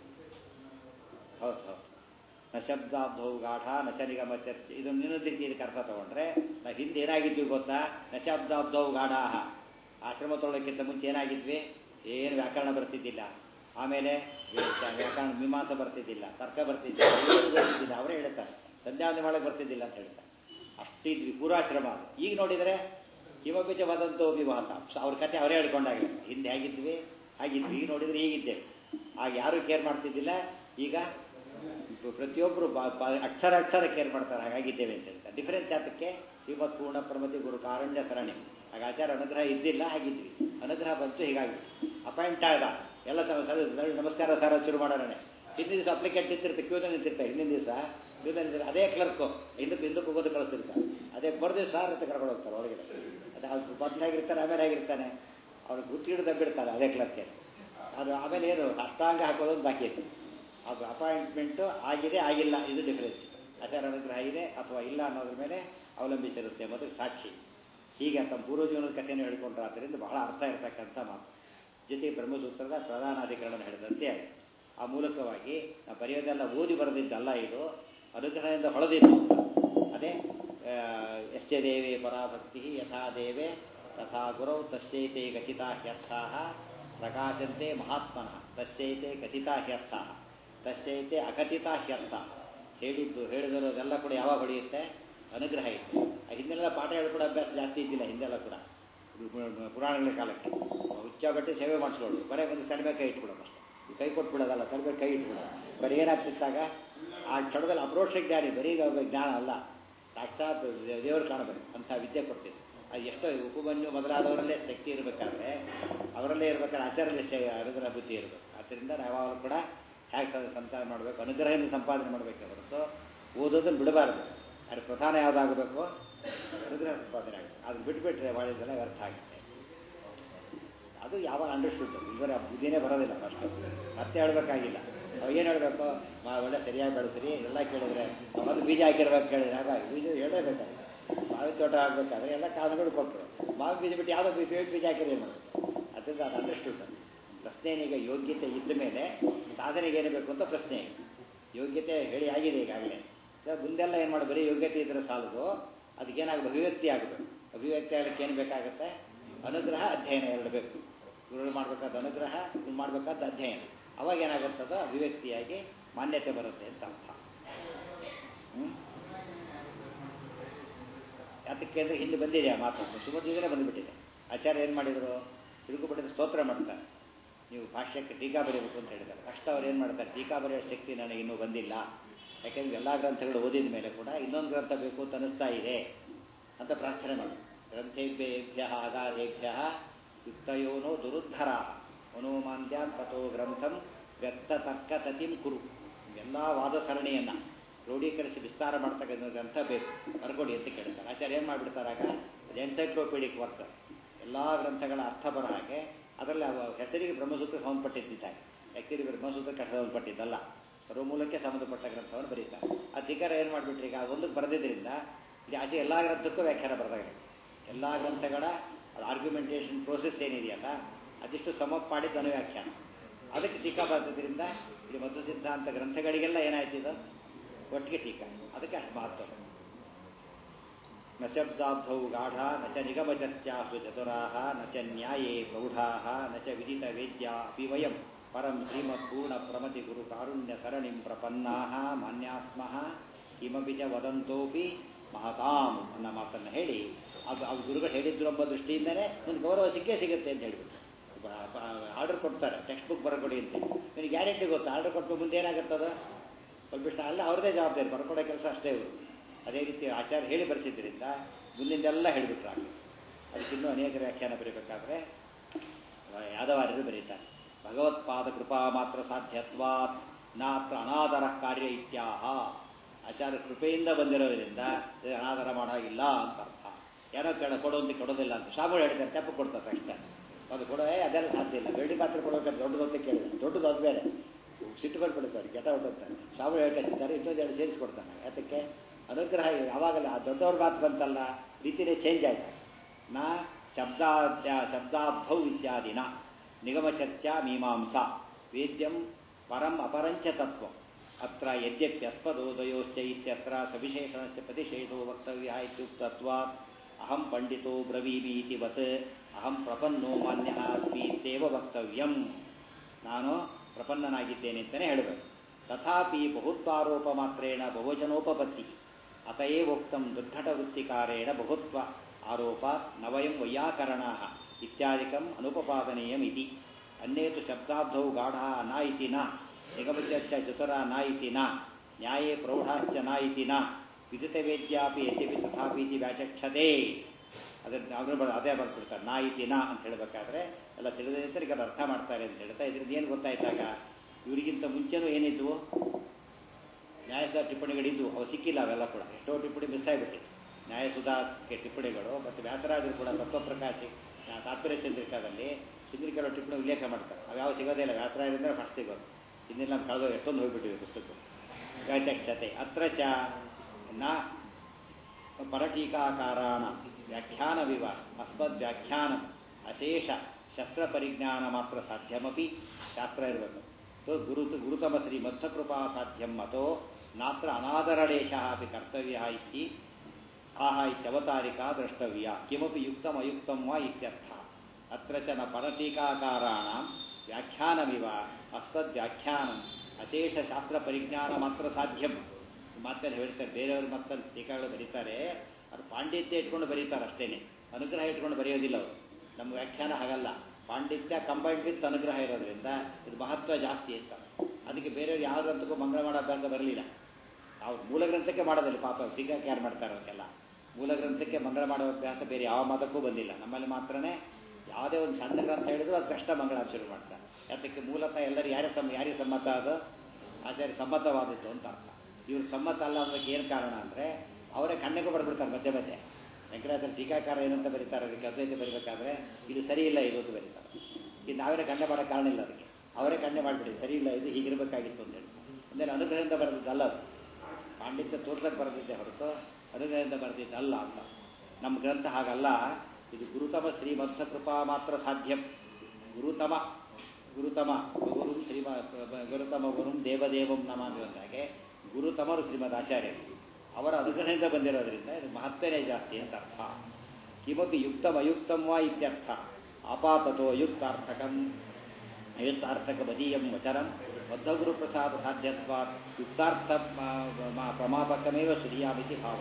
ಹೌದು ಹೌದು ನ ಶಬ್ದಾಬ್ಧೌ ಗಾಢ ನ ಚನಿಗಮ ಚರ್ಚೆ ಇದನ್ನು ಇನ್ನೊಂದು ರೀತಿ ಇದಕ್ಕೆ ಅರ್ಥ ತಗೊಂಡ್ರೆ ನಾವು ಹಿಂದೆ ಏನಾಗಿದ್ವಿ ಗೊತ್ತಾ ನ ಶಬ್ದಾಬ್ಧೌ ಗಾಢಾಹ ಆಶ್ರಮ ತೊಗೊಳಕ್ಕಿಂತ ಮುಂಚೆ ಏನಾಗಿದ್ವಿ ಏನು ವ್ಯಾಕರಣ ಬರ್ತಿದ್ದಿಲ್ಲ ಆಮೇಲೆ ವ್ಯಾಕರಣ ಮೀಮಾಂಸ ಬರ್ತಿದ್ದಿಲ್ಲ ತರ್ಕ ಬರ್ತಿದ್ದಿಲ್ಲ ಏನು ಬರ್ತಿದ್ದಿಲ್ಲ ಅವರೇ ಹೇಳ್ತಾರೆ ಸಂಧ್ಯಾವಂದನೆ ಮಾಡಕ್ಕೆ ಬರ್ತಿದ್ದಿಲ್ಲ ಅಂತ ಹೇಳ್ತಾರೆ ಅಷ್ಟಿದ್ವಿ ಪೂರ್ವಾಶ್ರಮ ಅದು ಈಗ ನೋಡಿದರೆ ಕಿಮಪಿಚ ವದಂತೋ ವಿವಾಹ ಅವ್ರ ಕತೆ ಅವರೇ ಹೇಳ್ಕೊಂಡಾಗ ಹಿಂದೆ ಹೇಗಿದ್ವಿ ಹಾಗಿದ್ವಿ ಈಗ ನೋಡಿದ್ರೆ ಹೀಗಿದ್ದೇವೆ ಆಗ ಯಾರು ಕೇರ್ ಮಾಡ್ತಿದ್ದಿಲ್ಲ ಈಗ ಪ್ರತಿಯೊಬ್ಬರು ಅಕ್ಷರ ಅಕ್ಷರ ಕೇರ್ ಮಾಡ್ತಾರೆ ಹಾಗಾಗಿದ್ದೇವೆ ಅಂತ ಹೇಳ್ತಾರೆ ಡಿಫರೆನ್ಸ್ ಯಾತಕ್ಕೆ ಶ್ರೀಮತ್ ಪೂರ್ಣ ಪ್ರಮತಿ ಗುರು ಕಾರುಣ್ಯ ಸರಣಿ ಆಗ ಆಚಾರ ಅನುಗ್ರಹ ಇದ್ದಿಲ್ಲ ಹಾಗಿದ್ವಿ ಅನುಗ್ರಹ ಬಂತು ಹೀಗಾಗಿ ಅಪಾಯಿಂಟ್ ಆದ ಎಲ್ಲ ನಮಸ್ಕಾರ ಸರ್ ಶುರು ಮಾಡೋಣ ಹಿಂದಿನ ದಿವಸ ಅಪ್ಲಿಕೆಂಟ್ ನಿಂತಿರ್ತೆ ಕ್ಯೂದ ನಿಂತಿರ್ತಾರೆ ಹಿಂದಿನ ದಿವಸ ಕ್ಯೂದ ನಿಂತಿರ್ತಾರೆ ಅದೇ ಕ್ಲರ್ಕು ಹಿಂದಕ್ಕೆ ಹಿಂದಕ್ಕೆ ಹೋಗೋದು ಕಳಿಸ್ತಿರ್ತಾರೆ ಅದೇ ಬರ್ದು ಸಾರ್ ಅಂತ ಕರ್ಕೊಂಡು ಹೋಗ್ತಾರೆ ಹೊರಗಡೆ ಅದೇ ಅದು ಮೊದಲಾಗಿರ್ತಾನೆ ಆಮೇಲೆ ಆಗಿರ್ತಾನೆ ಅವ್ರಿಗೆ ಗುರ್ತಿ ಹಿಡಿದು ಬಿಡ್ತಾರೆ ಅದೇ ಕ್ಲರ್ಕೆ ಅದು ಆಮೇಲೆ ಏನು ಅಷ್ಟಾಂಗ ಹಾಕೋದು ಬಾಕಿ ಐತಿ ಅದು ಅಪಾಯಿಂಟ್ಮೆಂಟು ಆಗಿದೆ ಆಗಿಲ್ಲ ಇದು ಡಿಫರೆನ್ಸ್ ಆಚಾರ ಅನುಗ್ರಹ ಇದೆ ಅಥವಾ ಇಲ್ಲ ಅನ್ನೋದ್ರ ಮೇಲೆ ಅವಲಂಬಿಸಿರುತ್ತೆ ಮತ್ತು ಸಾಕ್ಷಿ ಹೀಗೆ ತಮ್ಮ ಪೂರ್ವಜೀವನದ ಕಥೆಯನ್ನು ಹೇಳ್ಕೊಂಡ್ರೆ ಆದ್ದರಿಂದ ಬಹಳ ಅರ್ಥ ಇರತಕ್ಕಂಥ ಮಾತು ಜೊತೆಗೆ ಬ್ರಹ್ಮಸೂತ್ರದ ಪ್ರಧಾನ ಅಧಿಕರಣ ಹೇಳಿದಂತೆ ಆ ಮೂಲಕವಾಗಿ ನಾವು ಬರೆಯೋದೆಲ್ಲ ಓದಿ ಬರೆದಿದ್ದಲ್ಲ ಇದು ಅನುಗ್ರಹದಿಂದ ಹೊಳೆದಿದ್ದು ಅದೇ ಯಶ್ಚ ದೇವೇ ಪರಾಭಕ್ತಿ ಯಥಾ ದೇವೇ ತಥಾ ಗುರೌ ತಸ್ಯೈತೆ ಗಚಿತಾ ಹ್ಯರ್ಥಾ ಪ್ರಕಾಶಂತೆ ಮಹಾತ್ಮನಃ ತಸ್ಯೈತೆ ಕಥಿತಾ ಹ್ಯರ್ಥ ತಸ್ಯೈತೆ ಅಕಥಿತಾ ಹ್ಯರ್ಥ ಹೇಳಿದ್ದು ಹೇಳಿದಿರೋದೆಲ್ಲ ಕೂಡ ಯಾವಾಗ ಹೊಳೆಯುತ್ತೆ ಅನುಗ್ರಹ ಇತ್ತು ಹಿಂದೆಲ್ಲ ಪಾಠ ಹೇಳ್ಕೊಡೋ ಅಭ್ಯಾಸ ಜಾಸ್ತಿ ಇದ್ದಿಲ್ಲ ಹಿಂದೆಲ್ಲ ಕೂಡ ಪುರಾಣಗಳ ಕಾಲಕ್ಕೆ ಉಚ್ಚಾಬಟ್ಟೆ ಸೇವೆ ಮಾಡಿಸ್ಕೊಳ್ಳೋದು ಬರೀ ಬಂದು ತಲೆ ಕೈ ಇಟ್ಬಿಡೋದು ಅಷ್ಟೇ ಕೈ ಕೊಟ್ಬಿಡೋದಲ್ಲ ತಲೆ ಕೈ ಇಟ್ಬಿಡೋದು ಬರೀ ಏನಾಗ್ತಿತ್ತಾಗ ಆ ಕ್ಷಣದಲ್ಲಿ ಅಪ್ರೋಕ್ಷ ಜ್ಞಾನಿ ಬರೀ ಜ್ಞಾನ ಅಲ್ಲ ಸಾಕ್ಷಾತ್ ದೇವರು ಕಾಣಬೇಕು ಅಂಥ ವಿದ್ಯೆ ಕೊಡ್ತಿತ್ತು ಅದು ಎಷ್ಟೋ ಉಪಮನ್ಯು ಮೊದಲಾದವರಲ್ಲೇ ಶಕ್ತಿ ಇರಬೇಕಾದ್ರೆ ಅವರಲ್ಲೇ ಇರ್ಬೇಕಾದ್ರೆ ಆಚಾರಲ್ಲೇ ಅನುಗ್ರಹ ಬುದ್ಧಿ ಇರಬೇಕು ಆದ್ದರಿಂದ ಯಾವಾಗಲೂ ಕೂಡ ಹೇಗೆ ಸಂಪಾದನೆ ಮಾಡಬೇಕು ಅನುಗ್ರಹದಿಂದ ಸಂಪಾದನೆ ಮಾಡಬೇಕು ಹೊರತು ಓದೋದನ್ನು ಬಿಡಬಾರ್ದು ಅದು ಪ್ರಧಾನ ಯಾವುದಾಗಬೇಕು ಅನುಗ್ರಹ ಸಂಪಾದನೆ ಆಗುತ್ತೆ ಅದನ್ನು ಬಿಟ್ಬಿಟ್ರೆ ಮಾಡಿದ್ದೆಲ್ಲ ವ್ಯರ್ಥ ಆಗುತ್ತೆ ಅದು ಯಾವಾಗ ಅಂಡರ್ಸ್ಟುಡ್ ಇವರ ಬುದ್ಧಿನೇ ಬರೋದಿಲ್ಲ ಫಸ್ಟ್ ಮತ್ತೆ ಹೇಳಬೇಕಾಗಿಲ್ಲ ನಾವು ಏನು ಹೇಳಬೇಕು ಒಳ್ಳೆ ಸರಿಯಾಗಿ ಬೆಳೆಸ್ರಿ ಎಲ್ಲ ಕೇಳಿದ್ರೆ ಅದು ಬೀಜ ಹಾಕಿರ್ಬೇಕು ಕೇಳಿದ್ರೆ ಹಾಗಾಗಿ ಬೀಜ ಹೇಳಲೇಬೇಕಾಗಿಲ್ಲ ಮಾವಿನ ತೋಟ ಆಗಬೇಕಾದ್ರೆ ಎಲ್ಲ ಕಾರಣಗಳು ಕೊಟ್ಟರು ಮಾವಿನ ಬೀಜ ಬಿಟ್ಟು ಯಾವುದೋ ಬೀಜ ಬೀಜ ಹಾಕಿದ್ರೆ ಏನು ಅದರಿಂದ ಅದು ಅಂಡರ್ಸ್ಟುಡ್ ಪ್ರಶ್ನೆ ಏನೀಗ ಯೋಗ್ಯತೆ ಇದ್ದ ಮೇಲೆ ಸಾಧನೆಗೆ ಏನು ಬೇಕು ಅಂತ ಪ್ರಶ್ನೆ ಯೋಗ್ಯತೆ ಹೇಳಿ ಆಗಿದೆ ಈಗಾಗಲೇ ಸರ್ ಮುಂದೆಲ್ಲ ಏನು ಮಾಡಿ ಬರೀ ಯೋಗ್ಯತೆ ಇದ್ರೆ ಸಾಲದು ಅದಕ್ಕೇನಾಗಬೇಕು ಅಭಿವ್ಯಕ್ತಿ ಆಗಬೇಕು ಅಭಿವ್ಯಕ್ತಿ ಆಗಲಿಕ್ಕೆ ಏನು ಬೇಕಾಗುತ್ತೆ ಅನುಗ್ರಹ ಅಧ್ಯಯನ ಎರಡು ಬೇಕು ಗುರುಗಳು ಮಾಡಬೇಕಾದ ಅನುಗ್ರಹ ಇವ್ರು ಮಾಡಬೇಕಾದ ಅಧ್ಯಯನ ಅವಾಗ ಏನಾಗುತ್ತದೋ ಅಭಿವ್ಯಕ್ತಿಯಾಗಿ ಮಾನ್ಯತೆ ಬರುತ್ತೆ ಅಂತ ಅರ್ಥ ಅದಕ್ಕೆ ಅಂದರೆ ಹಿಂದೆ ಬಂದಿದೆ ಆ ಮಾತು ಸುಮತಿದ್ರೆ ಬಂದುಬಿಟ್ಟಿದೆ ಆಚಾರ್ಯ ಏನು ಮಾಡಿದರು ತಿರುಗುಬಿಟ್ಟಿದ ಸ್ತೋತ್ರ ಮಾಡ್ತಾರೆ ನೀವು ಭಾಷ್ಯಕ್ಕೆ ಟೀಕಾ ಬರೀಬೇಕು ಅಂತ ಹೇಳಿದ್ದಾರೆ ಕಷ್ಟ ಅವ್ರು ಏನು ಮಾಡ್ತಾರೆ ಟೀಕಾ ಬರೆಯೋ ಶಕ್ತಿ ನನಗೆ ಇನ್ನೂ ಬಂದಿಲ್ಲ ಯಾಕೆಂದ್ರೆ ಎಲ್ಲ ಗ್ರಂಥಗಳು ಓದಿದ ಮೇಲೆ ಕೂಡ ಇನ್ನೊಂದು ಗ್ರಂಥ ಬೇಕು ಅಂತ ಅನಿಸ್ತಾ ಇದೆ ಅಂತ ಪ್ರಾರ್ಥನೆ ಮಾಡಿ ಗ್ರಂಥೇಭ್ಯ ಅಗಾಧೇಭ್ಯ ಯುಕ್ತಯೋನೋ ದುರುದ್ಧರ ಮನೋಮಾಂದ್ಯಾನ್ ತಥೋ ಗ್ರಂಥಂ ವ್ಯಕ್ತ ತರ್ಕ ತತಿಂ ಕುರು ಎಲ್ಲ ವಾದ ಸರಣಿಯನ್ನು ಕ್ರೋಢೀಕರಿಸಿ ವಿಸ್ತಾರ ಮಾಡ್ತಕ್ಕಂಥ ಗ್ರಂಥ ಬೇಕು ಬರ್ಕೊಡಿ ಅಂತ ಕೇಳ್ತಾರೆ ಆಚಾರ್ಯ ಏನು ಮಾಡಿಬಿಡ್ತಾರಾಗ ಅದು ಎನ್ಸೈಕ್ಲೋಪೀಡಿಕ್ ವರ್ಕ್ ಎಲ್ಲ ಗ್ರಂಥಗಳ ಅರ್ಥ ಬರೋ ಹಾಗೆ ಅದರಲ್ಲಿ ಅವ ಹೆಸರಿಗೆ ಬ್ರಹ್ಮಸೂತ್ರ ಸಂಬಂಧಪಟ್ಟಿದ್ದಾರೆ ವ್ಯಕ್ತಿಗೆ ಬ್ರಹ್ಮಸೂತ್ರಕ್ಕೆ ಸಂಬಂಧಪಟ್ಟಿದ್ದಲ್ಲ ಸರ್ವಮೂಲಕ್ಕೆ ಸಂಬಂಧಪಟ್ಟ ಗ್ರಂಥವನ್ನು ಬರೀತಾರೆ ಆ ಧಿಕಾರ ಏನು ಮಾಡಿಬಿಟ್ರಿ ಈಗ ಅದೊಂದಕ್ಕೆ ಬರೆದಿದ್ದರಿಂದ ಇಲ್ಲಿ ಆಚೆ ಎಲ್ಲ ಗ್ರಂಥಕ್ಕೂ ವ್ಯಾಖ್ಯಾನ ಬರೆದಾಗಿದೆ ಎಲ್ಲ ಗ್ರಂಥಗಳ ಆರ್ಗ್ಯುಮೆಂಟೇಷನ್ ಪ್ರೋಸೆಸ್ ಏನಿದೆಯಲ್ಲ ಅದಿಷ್ಟು ಸಮಪ್ ಮಾಡಿದ್ದು ಅನುವ್ಯಾಖ್ಯಾನ ಅದಕ್ಕೆ ಟೀಕಾ ಬರೆದಿದ್ದರಿಂದ ಇಲ್ಲಿ ಮಧು ಸಿದ್ಧಾಂತ ಗ್ರಂಥಗಳಿಗೆಲ್ಲ ಏನಾಯ್ತು ಇದು ಒಟ್ಟಿಗೆ ಟೀಕಾ ಅದಕ್ಕೆ ಅಷ್ಟು ಮಹತ್ವ ನ ಶಬ್ದಾಬ್ಧೌ ಗಾಢ ನ ಚ ನಿಗಮಚರ್ಚಾಸು ಚತುರಾಹ ನ ಚ ನ್ಯಾಯೇ ಪ್ರೌಢಾಹ ನ ಚ ವಿದಿತ ವೇದ್ಯಾ ಅಪಿ ವಯಂ ಪರಂ ಶ್ರೀಮತ್ಪೂರ್ಣ ಪ್ರಮತಿ ಗುರು ಕಾರುಣ್ಯ ಸರಣಿಂ ಪ್ರಪನ್ನಾಹ ಮಾನ್ಯಾಸ್ಮಃ ಕಿಮಪಿ ಚ ವದಂತೋಪಿ ಮಹತಾಂ ಅನ್ನೋ ಮಾತನ್ನು ಹೇಳಿ ಅದು ಅದು ಗುರುಗಳು ಹೇಳಿದ್ರು ಎಂಬ ದೃಷ್ಟಿಯಿಂದನೇ ಒಂದು ಗೌರವ ಸಿಕ್ಕೇ ಸಿಗುತ್ತೆ ಅಂತ ಹೇಳ್ಬಿಟ್ಟು ಆರ್ಡರ್ ಕೊಡ್ತಾರೆ ಟೆಕ್ಸ್ಟ್ ಬುಕ್ ಬರಕೊಡಿ ಅಂತ ನಿನಗೆ ಗ್ಯಾರಂಟಿ ಗೊತ್ತಾ ಆರ್ಡರ್ ಕೊಟ್ಟು ಮುಂದೆ ಏನಾಗುತ್ತದ ಸ್ವಲ್ಪ ಇಷ್ಟ ಅಲ್ಲ ಅವ್ರದೇ ಜವಾಬ್ದಾರಿ ಬರ್ಕೊಡೋ ಕೆಲಸ ಅಷ್ಟೇ ಇವರು ಅದೇ ರೀತಿ ಆಚಾರ್ಯ ಹೇಳಿ ಬರೆಸಿದ್ದರಿಂದ ಮುಂದಿಂದೆಲ್ಲ ಹೇಳಿಬಿಟ್ರು ಆಗ ಅದಕ್ಕಿನ್ನೂ ಅನೇಕ ವ್ಯಾಖ್ಯಾನ ಬರೀಬೇಕಾದ್ರೆ ಯಾದವಾರ್ಯರು ಬರೀತಾರೆ ಭಗವತ್ಪಾದ ಕೃಪಾ ಮಾತ್ರ ಸಾಧ್ಯತ್ವಾತ್ ನಾತ್ರ ಅನಾದರ ಕಾರ್ಯ ಇತ್ಯಾಹ ಆಚಾರ್ಯ ಕೃಪೆಯಿಂದ ಬಂದಿರೋದ್ರಿಂದ ಅನಾದರ ಮಾಡೋಗಿಲ್ಲ ಅಂತ ಅರ್ಥ ಏನೋ ಕೇಳ ಕೊಡೋದು ಕೊಡೋದಿಲ್ಲ ಅಂತ ಸ್ವಾಮಿಗಳು ಹೇಳ್ತಾರೆ ತೆಪ್ಪ ಕೊಡ್ತಾರೆ ಅಷ್ಟೇ ಅದು ಕೊಡೋ ಅದೆಲ್ಲ ಸಾಧ್ಯ ಇಲ್ಲ ಬೆಳ್ಳಿ ಪಾತ್ರೆ ಕೊಡೋಕೆ ದೊಡ್ಡದು ಅಂತ ಕೇಳಿದೆ ದೊಡ್ಡದು ಅದು ಬೇರೆ ಸಿಟ್ಟು ಬಂದ್ಬಿಡ್ತಾರೆ ಗೆಟ ಹೊಟ್ಟಂತಾರೆ ಸ್ವಾಮಿಗಳು ಹೇಳ್ಕೊಳ್ತಿದ್ದಾರೆ ಇನ್ನೊಂದು ಎರಡು ಸೇರಿಸ್ಕೊಡ್ತಾನೆ ಯಾತಕ್ಕೆ ಅನುಗ್ರಹ ಯಾವಾಗಲೇ ಆ ದೊಡ್ಡವ್ರ ಮಾತು ಬಂತಲ್ಲ ರೀತಿಯೇ ಚೇಂಜ್ ಆಯ್ತು ನಾ ಶಬ್ದಾದ್ಯ ಶಬ್ದಾಬ್ಧೌ ಇತ್ಯಾದಿನ ನಿಗಮ ಚರ್ಚಾ ಮೀಮಾಂಸಾ ವೇದ್ಯಂ ಪರಂ ಅಪರಂಚ ತತ್ವ ಅತ್ರ ಯದ್ಯಪ್ಯಸ್ಪದೋದಯೋಶ್ಚ ಇತ್ಯತ್ರ ಸವಿಶೇಷಣಸ್ಯ ಪ್ರತಿಷೇಧೋ ವಕ್ತವ್ಯ ಇತ್ಯುಕ್ತತ್ವಾತ್ ಅಹಂ ಪಂಡಿತೋ ಬ್ರವೀಮಿ ಇತಿ ವತ್ ಅಹಂ ಪ್ರಪನ್ನೋ ಮಾನ್ಯ ಅಸ್ಮಿ ಇತ್ಯೇವ ವಕ್ತವ್ಯಂ ನಾನು ಪ್ರಪನ್ನನಾಗಿದ್ದೇನೆ ಅಂತಲೇ ಹೇಳಬೇಕು ತಥಾಪಿ ಬಹುತ್ವಾರೋಪ ಮಾತ್ರೇಣ ಬಹುಜನೋಪಪತ್ತಿ ಅತಏವೋಕ್ತಂ ದುರ್ಘಟವೃತ್ತಿಕಾರೇಣ ಬಹುತ್ವ ಆರೋಪ ನವಯಂ ವೈಯಾಕರಣಾ ಇತ್ಯಾದಿಕಂ ಅನುಪಪಾದನೀಯಂ ಇತಿ ಅನ್ಯೇತು ಶಬ್ದಾಬ್ಧೌ ಗಾಢಾ ನ ಇತಿ ನ ನಿಗಮಚರ್ಚ ಚತುರ ನ ಇತಿ ನ ನ್ಯಾಯೇ ಪ್ರೌಢಾಶ್ಚ ನ ಇತಿ ನ ವಿದಿತವೇದ್ಯಾಪಿ ಯದ್ಯಪಿ ತಥಾಪಿ ಇತಿ ವ್ಯಾಚಕ್ಷತೆ ಅದನ್ನು ಅವರು ಬರ ಅದೇ ಬರ್ತಿರ್ತಾರೆ ನಾ ಇತಿ ನ ಅಂತ ಹೇಳಬೇಕಾದ್ರೆ ಎಲ್ಲ ತಿಳಿದಿದ್ದರಿಗೆ ಅದು ಅರ್ಥ ಮಾಡ್ತಾರೆ ಅಂತ ಹೇಳ್ತಾ ಇದ್ರಿಂದ ಏನು ಗೊತ್ತಾಯ್ತಾಗ ಇವರಿಗಿಂತ ಮುಂಚೆನೂ ಏನಿದ್ವು ನ್ಯಾಯಸುಧಾ ಟಿಪ್ಪಣಿಗಳಿದ್ದು ಅವು ಸಿಕ್ಕಿಲ್ಲ ಅವೆಲ್ಲ ಕೂಡ ಎಷ್ಟೋ ಟಿಪ್ಪಣಿ ಮಿಸ್ ಆಗಿಬಿಟ್ಟಿದೆ ನ್ಯಾಯಸುಧಾಕ್ಕೆ ಟಿಪ್ಪಣಿಗಳು ಮತ್ತು ವ್ಯಾಸರಾಜರು ಕೂಡ ತತ್ವಪ್ರಕಾಶಿ ತಾತ್ಪರ್ಯ ಚಂದ್ರಿಕಾದಲ್ಲಿ ಚಂದ್ರಿಕೆಗಳ ಟಿಪ್ಪಣಿ ಉಲ್ಲೇಖ ಮಾಡ್ತಾರೆ ಅವು ಯಾವ ಸಿಗೋದೇ ಇಲ್ಲ ವ್ಯಾಸರಾಜರಿಂದ ಫಸ್ಟ್ ಸಿಗೋದು ಇನ್ನೆಲ್ಲ ನಾವು ಕಳೆದು ಎಷ್ಟೊಂದು ಹೋಗ್ಬಿಟ್ಟಿವೆ ಪುಸ್ತಕ ವ್ಯಾಚಕ್ಷತೆ ಅತ್ರ ಚ ನ ಪರಟೀಕಾಕಾರಾಣ ವ್ಯಾಖ್ಯಾನವಿವ ಅಸ್ಮದ್ ವ್ಯಾಖ್ಯಾನ ಅಶೇಷ ಶಸ್ತ್ರ ಪರಿಜ್ಞಾನ ಮಾತ್ರ ಸಾಧ್ಯವಪಿ ಶಾಸ್ತ್ರ ಇರಬೇಕು ಸೊ ಗುರು ಗುರುತಮ ಶ್ರೀ ಮಧ್ವಕೃಪಾ ಸಾಧ್ಯಂ ಮತೋ ನಾತ್ರ ಅನಾದರಲೇಶ ಅಪಿ ಕರ್ತವ್ಯ ಇತಿ ಆಹ ಇತ್ಯವತಾರಿಕಾ ದ್ರಷ್ಟವ್ಯ ಕಿಮಪಿ ಯುಕ್ತಂ ಅಯುಕ್ತಂ ವಾ ಇತ್ಯರ್ಥ ಅತ್ರ ಚ ನ ಪರಟೀಕಾಕಾರಾಣ ವ್ಯಾಖ್ಯಾನವಿವ ಅಸ್ಮದ್ವ್ಯಾಖ್ಯಾನಂ ಅಶೇಷ ಶಾಸ್ತ್ರ ಪರಿಜ್ಞಾನ ಮಾತ್ರ ಸಾಧ್ಯಂ ಮಾತನ್ನು ಹೇಳ್ತಾರೆ ಬೇರೆಯವರು ಮತ್ತಲ್ಲಿ ಟೀಕಾಗಳು ಬರೀತಾರೆ ಅದು ಪಾಂಡಿತ್ಯ ಇಟ್ಕೊಂಡು ಬರೀತಾರೆ ಅಷ್ಟೇನೆ ಅನುಗ್ರಹ ಇಟ್ಕೊಂಡು ಬರೆಯೋದಿಲ್ಲ ಅವರು ನಮ್ಮ ವ್ಯಾಖ್ಯಾನ ಹಾಗಲ್ಲ ಪಾಂಡಿತ್ಯ ಕಂಬೈನ್ಡ್ ವಿತ್ ಅನುಗ್ರಹ ಇರೋದ್ರಿಂದ ಇದು ಮಹತ್ವ ಜಾಸ್ತಿ ಅಂತ ಅದಕ್ಕೆ ಬೇರೆಯವ್ರು ಯಾವ ಗ್ರಂಥಕ್ಕೂ ಮಂಗಳ ಮಾಡೋ ಅಭ್ಯಾಸ ಬರಲಿಲ್ಲ ಅವ್ರು ಮೂಲ ಗ್ರಂಥಕ್ಕೆ ಮಾಡೋದಿಲ್ಲ ಪಾಪ ಟೀಕಾಕ್ಕೆ ಯಾರು ಮಾಡ್ತಾರೆ ಅವಕ್ಕೆಲ್ಲ ಮೂಲ ಗ್ರಂಥಕ್ಕೆ ಮಂಗಳ ಮಾಡೋ ಅಭ್ಯಾಸ ಬೇರೆ ಯಾವ ಮತಕ್ಕೂ ಬಂದಿಲ್ಲ ನಮ್ಮಲ್ಲಿ ಮಾತ್ರನೇ ಯಾವುದೇ ಒಂದು ಸಣ್ಣ ಗ್ರಂಥ ಹೇಳಿದ್ರು ಅದು ಕಷ್ಟ ಮಂಗಳ ಶುರು ಮಾಡ್ತಾರೆ ಯಾತಕ್ಕೆ ಮೂಲತಃ ಎಲ್ಲರೂ ಯಾರೇ ಸಮ್ ಯಾರಿಗೆ ಸಮ್ಮತ ಅದು ಆಚಾರ್ಯ ಸಮ್ಮತವಾದದ್ದು ಅಂತ ಅರ್ಥ ಇವ್ರು ಸಮ್ಮತ ಅಲ್ಲ ಅನ್ನೋದಕ್ಕೆ ಏನು ಕಾರಣ ಅಂದರೆ ಅವರೇ ಕಣ್ಣಿಗೆ ಬರ್ಬಿಡ್ತಾರೆ ಮಧ್ಯೆ ಮಧ್ಯೆ ವೆಂಕಟಾಚಲ ಟೀಕಾಕಾರ ಏನಂತ ಬರೀತಾರೆ ಅದಕ್ಕೆ ಅದ್ವೈತ ಬರೀಬೇಕಾದ್ರೆ ಇದು ಸರಿ ಇಲ್ಲ ಇದು ಅಂತ ಬರೀತಾರೆ ಇದು ನಾವೇ ಕಣ್ಣೆ ಮಾಡೋ ಕಾರಣ ಇಲ್ಲ ಅದಕ್ಕೆ ಅವರೇ ಕಣ್ಣೆ ಮಾಡಿಬಿಡಿ ಸರಿ ಇಲ್ಲ ಇದು ಹೀಗಿರಬೇಕಾಗಿತ್ತು ಅಂತ ಹೇಳಿ ಅಂದರೆ ಅನುಗ್ರಹದಿಂದ ಬರೆದಿದ್ದಲ್ಲ ಅದು ಪಾಂಡಿತ್ಯ ತೋರ್ಸಕ್ಕೆ ಬರೆದಿದ್ದೆ ಹೊರತು ಅನುಗ್ರಹದಿಂದ ಬರೆದಿದ್ದಲ್ಲ ಅಂತ ನಮ್ಮ ಗ್ರಂಥ ಹಾಗಲ್ಲ ಇದು ಗುರುತಮ ಶ್ರೀಮಂತ ಕೃಪಾ ಮಾತ್ರ ಸಾಧ್ಯಂ ಗುರುತಮ ಗುರುತಮ ಗುರು ಶ್ರೀಮ ಗುರುತಮ ಗುರುಂ ದೇವದೇವಂ ನಮಾಮಿ ಅಂದಾಗೆ ಗುರುತಮರು ಶ್ರೀಮದ್ ಆಚಾರ್ಯರು ಅವರ ಅನುಗ್ರಹದಿಂದ ಬಂದಿರೋದ್ರಿಂದ ಇದು ಮಹತ್ವನೇ ಜಾಸ್ತಿ ಅಂತ ಅರ್ಥ ಕಿಮಪಿ ಯುಕ್ತಂ ಅಯುಕ್ತಂ ವಾ ಇತ್ಯರ್ಥ ಆಪಾತತೋ ಅಯುಕ್ತಾರ್ಥಕಂ ಅಯುಕ್ತಾರ್ಥಕ ಬದೀಯಂ ವಚನಂ ಬದ್ಧಗುರು ಪ್ರಸಾದ ಸಾಧ್ಯತ್ವಾತ್ ಯುಕ್ತಾರ್ಥ ಪ್ರಮಾಪಕಮೇವ ಶ್ರೀಯಾಮಿತಿ ಭಾವ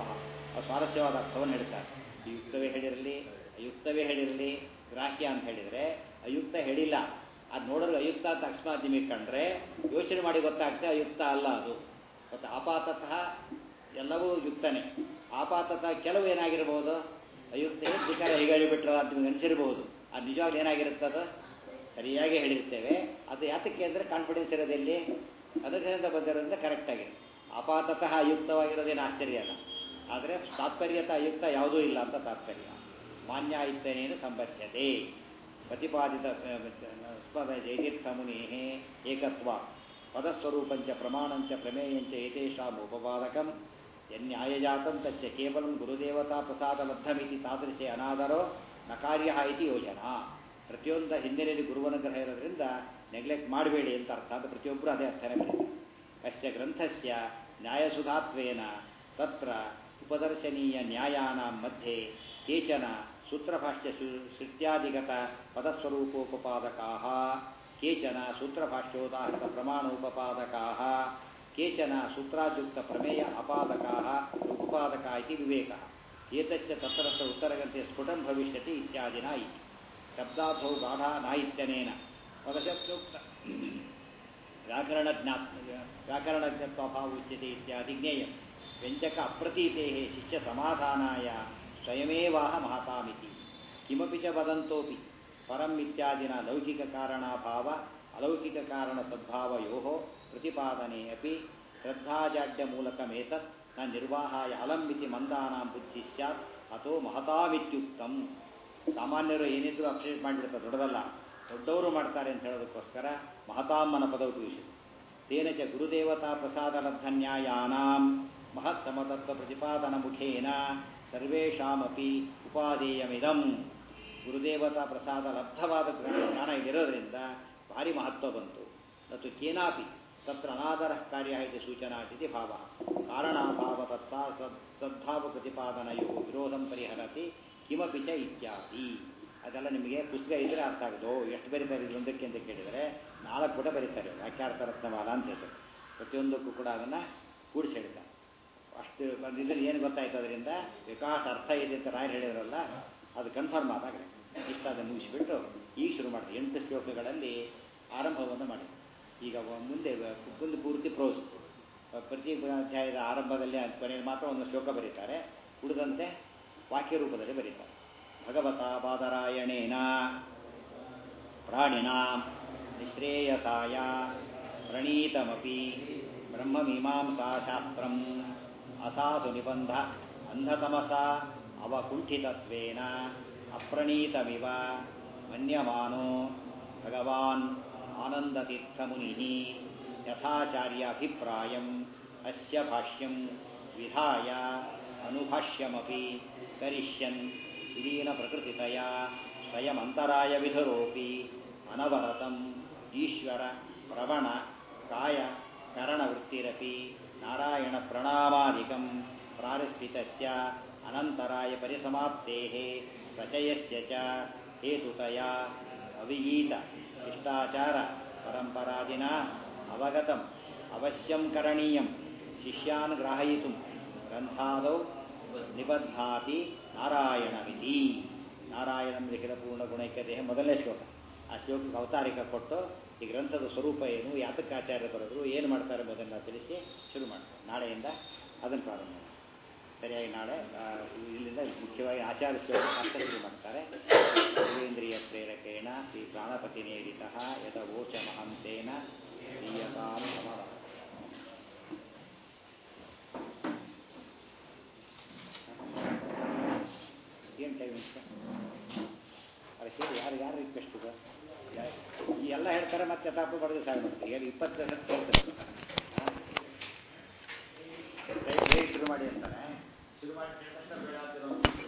ಅವ್ರು ಸ್ವಾರಸ್ಯವಾದ ಅರ್ಥವನ್ನು ಹೇಳ್ತಾರೆ ಯುಕ್ತವೇ ಹೇಳಿರಲಿ ಅಯುಕ್ತವೇ ಹೇಳಿರಲಿ ಗ್ರಾಹ್ಯ ಅಂತ ಹೇಳಿದರೆ ಅಯುಕ್ತ ಹೇಳಿಲ್ಲ ಅದು ನೋಡಲು ಅಯುಕ್ತ ಅಂತ ಅಕಸ್ಮಾತ್ ನಿಮಗೆ ಕಂಡ್ರೆ ಯೋಚನೆ ಮಾಡಿ ಗೊತ್ತಾಗ್ತದೆ ಅಯುಕ್ತ ಅಲ್ಲ ಅದು ಮತ್ತು ಆಪಾತತಃ ಎಲ್ಲವೂ ಯುಕ್ತನೇ ಆಪಾತತಃ ಕೆಲವು ಏನಾಗಿರ್ಬೋದು ಅಯುಕ್ತ ಏನು ಬೇಕಾದ್ರೆ ಹೇಗೆ ಹೇಳಿಬಿಟ್ರ ಅಂತ ನಿಮ್ಗೆ ಅನಿಸಿರ್ಬೋದು ಅದು ನಿಜವಾಗ್ಲೂ ಏನಾಗಿರುತ್ತದು ಸರಿಯಾಗಿ ಹೇಳಿರ್ತೇವೆ ಅದು ಯಾತಕ್ಕೆ ಅಂದರೆ ಕಾನ್ಫಿಡೆನ್ಸ್ ಇರೋದೆಲ್ಲಿ ಅದರಿಂದ ಬಂದಿರೋದ್ರಿಂದ ಕರೆಕ್ಟಾಗಿದೆ ಅಪಾತತಃ ಅಯುಕ್ತವಾಗಿರೋದೇನು ಆಶ್ಚರ್ಯ ಅಲ್ಲ ಆದರೆ ತಾತ್ಪರ್ಯತ ಅಯುಕ್ತ ಯಾವುದೂ ಇಲ್ಲ ಅಂತ ತಾತ್ಪರ್ಯ ಮಾನ್ಯ ಇತ್ತನೇನು ಸಂಬದ್ಧತೆ ಪ್ರತಿಪಾದಿತ ಜೈತೀರ್ಥ ಮುನಿ ಏಕತ್ವ ಪದಸ್ವರೂಪಂಚ ಪ್ರಮಾಣಂಚ ಪ್ರಮೇಯಂಚ ಏತೇಷಾಂ ಉಪಪಾದಕಂ ಯನ್ಯಾಯಜಾತಂ ತಚ್ಚ ಕೇವಲ ಗುರುದೇವತಾ ಪ್ರಸಾದಬದ್ಧಮಿತಿ ತಾದೃಶೆ ಅನಾದರೋ ನ ಕಾರ್ಯ ಇತಿ ಯೋಜನಾ ಪ್ರತಿಯೊಂದು ಹಿನ್ನೆಲೆಯಲ್ಲಿ ಗುರುವನುಗ್ರಹ ಇರೋದ್ರಿಂದ ನೆಗ್ಲೆಕ್ಟ್ ಮಾಡಬೇಡಿ ಅಂತ ಅರ್ಥ ಅಂತ ಪ್ರತಿಯೊಬ್ಬರು ಅದೇ ಅರ್ಥನೇ ಬರೀತಾರೆ ಅಶ್ಚ ಗ್ರಂಥಸ್ಯ ನ್ಯಾಯಸುಧಾತ್ವೇನ ತತ್ರ ಉಪದರ್ಶನೀಯ ನ್ಯಾಯಾನ ಮಧ್ಯೆ ಕೇಚನ ಸೂತ್ರಭಾಷ್ಯ ಶ್ರುತ್ಯಾದಿಗತ ಪದಸ್ವರೂಪೋಪಪಾದಕಾ ಕೇಚನ ಸೂತ್ರಭಾಷ್ಯೋದಾಹೃತ ಪ್ರಮಾಣೋಪಪಾದಕಾ ಕೇಚನ ಸೂತ್ರಾದ್ಯುಕ್ತ ಪ್ರಮೇಯ ಅಪಾದಕಾ ಉಪಪಾದಕ ಇತಿ ವಿವೇಕ ಏತಚ್ಚ ತತ್ರತ್ರ ಉತ್ತರಗಂತೆ ಸ್ಫುಟಂ ಭವಿಷ್ಯತಿ ಇತ್ಯಾದಿನ ಇತಿ ಶಬ್ದಾರ್ಥೌ ಗಾಢ ನಾಯಿತ್ಯನೇನ ಪದಶಬ್ದೋಕ್ತ ವ್ಯಾಕರಣಜ್ಞಾ ವ್ಯಾಕರಣಜ್ಞತ್ವಭಾವ ಉಚ್ಯತೆ ಇತ್ಯಾದಿ ಜ್ಞೇಯಂ ವ್ಯಂಜಕ ಅಪ್ರತೀತೆ ಶಿಷ್ಯ ಸಮಾಧಾನಾಯ ಸ್ವಯಮೇವಾಹ ಮಹತಾಮಿತಿ ಕಿಮಪಿ ಚ ವದಂತೋಪಿ ಪರಂ ಇತ್ಯಾದಿನ ಲೌಕಿಕ ಕಾರಣಾಭಾವ ಅಲೌಕಿಕ ಕಾರಣ ಸದ್ಭಾವಯೋ ಪ್ರತಿಪಾದನೆ ಅಪಿ ಶ್ರದ್ಧಾಜಾಡ್ಯ ಮೂಲಕಮೇತತ್ ನ ನಿರ್ವಾಹಾಯ ಅಲಂಬಿತಿ ಮಂದಾನಾಂ ಬುದ್ಧಿ ಸ್ಯಾತ್ ಅಥೋ ಮಹತಾಮಿತ್ಯುಕ್ತಂ ಸಾಮಾನ್ಯರು ಏನಿದ್ರು ಅಪ್ರಿಷಿಯೇಟ್ ಮಾಡಿಬಿಡ್ತಾರೆ ದೊಡ್ಡದಲ್ಲ ದೊಡ್ಡವರು ಮಾಡ್ತಾರೆ ಅಂತ ಹೇಳೋದಕ್ಕೋಸ್ಕರ ಮಹತಾಮ್ಮನ ಪದ ಉಪಯೋಗಿಸಿದರು ತೇನ ಚ ಗುರುದೇವತಾ ಪ್ರಸಾದ ಲಬ್ಧ ನ್ಯಾಯಾನಾಂ ಮಹತ್ತಮತತ್ವ ಪ್ರತಿಪಾದನ ಮುಖೇನ ಸರ್ವೇಷಾಮಪಿ ಉಪಾದೇಯಮಿದಂ ಗುರುದೇವತಾ ಪ್ರಸಾದ ಲಬ್ಧವಾದ ಜ್ಞಾನ ಇದಿರೋದ್ರಿಂದ ಭಾರಿ ಮಹತ್ವ ಬಂತು ಮತ್ತು ಕೇನಾಪಿ ತತ್ರ ಅನಾದರ ಕಾರ್ಯ ಇದು ಸೂಚನಾ ಇತಿ ಭಾವ ಕಾರಣಾಭಾವ ತತ್ಸ ಸದ್ಭಾವ ಪ್ರತಿಪಾದನೆಯು ವಿರೋಧಂ ಪರಿಹರತಿ ಕಿಮಪಿ ಚ ಇತ್ಯಾದಿ ಅದೆಲ್ಲ ನಿಮಗೆ ಪುಸ್ತಕ ಇದ್ರೆ ಅರ್ಥ ಆಗೋದು ಎಷ್ಟು ಬರೀತಾರೆ ಇದು ಒಂದಕ್ಕೆ ಅಂತ ಕೇಳಿದರೆ ನಾಲ್ಕು ಪುಟ ಬರೀತಾರೆ ವ್ಯಾಖ್ಯಾರ್ಥ ರತ್ನಮಾಲ ಅಂತ ಹೇಳ್ತಾರೆ ಪ್ರತಿಯೊಂದಕ್ಕೂ ಕೂಡ ಅದನ್ನು ಕೂಡಿಸಿ ಹೇಳ್ತಾರೆ ಅಷ್ಟು ಇದ್ರಲ್ಲಿ ಏನು ಗೊತ್ತಾಯ್ತು ಅದರಿಂದ ವಿಕಾಸ ಅರ್ಥ ಇದೆ ಅಂತ ರಾಯರು ಹೇಳಿದ್ರಲ್ಲ ಅದು ಕನ್ಫರ್ಮ್ ಆದಾಗ ಇಷ್ಟ ಅದನ್ನು ಮುಗಿಸಿಬಿಟ್ಟು ಈಗ ಶುರು ಮಾಡ್ತಾರೆ ಎಂಟು ಶ್ಲೋಕಗಳಲ್ಲಿ ಆರಂಭವನ್ನು ಮಾಡಿ ಈಗ ಮುಂದೆ ಮುಂದೆ ಪೂರ್ತಿ ಪ್ರೋಸ್ ಪ್ರತಿ ಅಧ್ಯಾಯದ ಆರಂಭದಲ್ಲಿ ಕೊನೆಯಲ್ಲಿ ಮಾತ್ರ ಒಂದು ಶ್ಲೋಕ ಬರೀತಾರೆ ಉಳಿದಂತೆ ವಾಕ್ಯ ರೂಪದಲ್ಲಿ ಬರೀತಾರೆ ಭಗವತ ಬಾದರಾಯಣೇನ ಪ್ರಾಣಿನ ನಿಶ್ರೇಯಸಾಯ ಪ್ರಣೀತಮಪಿ ಬ್ರಹ್ಮಮೀಮಾಂಸಾಶಾಸ್ತ್ರಂ ಅಸಾಧು ನಿಬಂಧ ಅಂಧತಮಸ ಅವಕುಂಠಿತತ್ವೇನ ಅಪ್ರಣೀತಮಿವ ಮನ್ಯಮಾನೋ ಭಗವಾನ್ ಆನಂದತೀರ್ಥಮುನಿ ಯಥಾಚಾರ್ಯಾಭಿಪ್ರಾಯಂ ಅಸ್ಯ ಭಾಷ್ಯಂ ವಿಧಾಯ ಅನುಭಾಷ್ಯಮಪಿ ಕರಿಷ್ಯನ್ ವಿಲೀನ ಪ್ರಕೃತಿತಯ ಸ್ವಯಮಂತರಾಯ ವಿಧರೋಪಿ ಅನವರತಂ ಈಶ್ವರ ಪ್ರವಣ ಕಾಯ ಕರಣವೃತ್ತಿರಪಿ ನಾರಾಯಣ ಪ್ರಣಾಮಾದಿಕಂ ಪ್ರಾರಸ್ಥಿತಸ್ಯ ಅನಂತರಾಯ ಪರಿಸಮಾಪ್ತೇಃ ಪ್ರಚಯಸ್ಯ ಚ ಹೇತುತಯ ಅವಿಗೀತ ಶಿಷ್ಟಾಚಾರ ಪರಂಪರಾದಿನ ಅವಗತಂ ಅವಶ್ಯಂ ಕರಣೀಯಂ ಶಿಷ್ಯಾನ್ ಗ್ರಾಹಯಿತು ಗ್ರಂಥಾದೌ ನಿಬದ್ಧಾತಿ ನಾರಾಯಣವಿಧಿ ನಾರಾಯಣಂ ಲಿಖಿತ ಪೂರ್ಣ ಗುಣೈಕ್ಯ ದೇಹ ಮೊದಲನೇ ಶ್ಲೋಕ ಆ ಶ್ಲೋಕಕ್ಕೆ ಅವತಾರಿಕ ಕೊಟ್ಟು ಈ ಗ್ರಂಥದ ಸ್ವರೂಪ ಏನು ಯಾತಕ್ಕೆ ಆಚಾರ್ಯ ಬರೆದ್ರು ಏನು ಮಾಡ್ತಾರೆ ಮೊದಲನ್ನ ತಿಳಿಸಿ ಶುರು ಮಾಡ್ತಾರೆ ನಾಳೆಯಿಂದ ಅದನ್ನು ಪ್ರಾರಂಭ ಮಾಡಿ ಸರಿಯಾಗಿ ನಾಳೆ ಇಲ್ಲಿಂದ ಮುಖ್ಯವಾಗಿ ಆಚಾರ್ಯ ಶ್ಲೋಕ ಅರ್ಥ ಶುರು ಮಾಡ್ತಾರೆ ದೇವೇಂದ್ರಿಯ ಪ್ರೇರಕೇಣ ಶ್ರೀ ಪ್ರಾಣಪತಿ ನೇರಿತ ಯಥವೋಚ ಮಹಂತೇನ ದೀಯತಾಂ ಸಮರ ಏನು ಟೈಮ್ ಇಷ್ಟ ಅದೇ ಹೇಳಿ ಯಾರು ಯಾರು ರಿಕ್ವೆಸ್ಟ್ ಇದೆ ಈ ಎಲ್ಲ ಹೇಳ್ತಾರೆ ಮತ್ತೆ ತಾಪು ಬರೆದು ಸಾಗಿ ಮಾಡ್ತಾರೆ ಏನು ಇಪ್ಪತ್ತು ಲಕ್ಷ ಹೇಳ್ತಾರೆ ಬೇಗ ಶುರು ಮಾಡಿ ಅಂತಾನೆ ಶುರು ಮಾಡಿ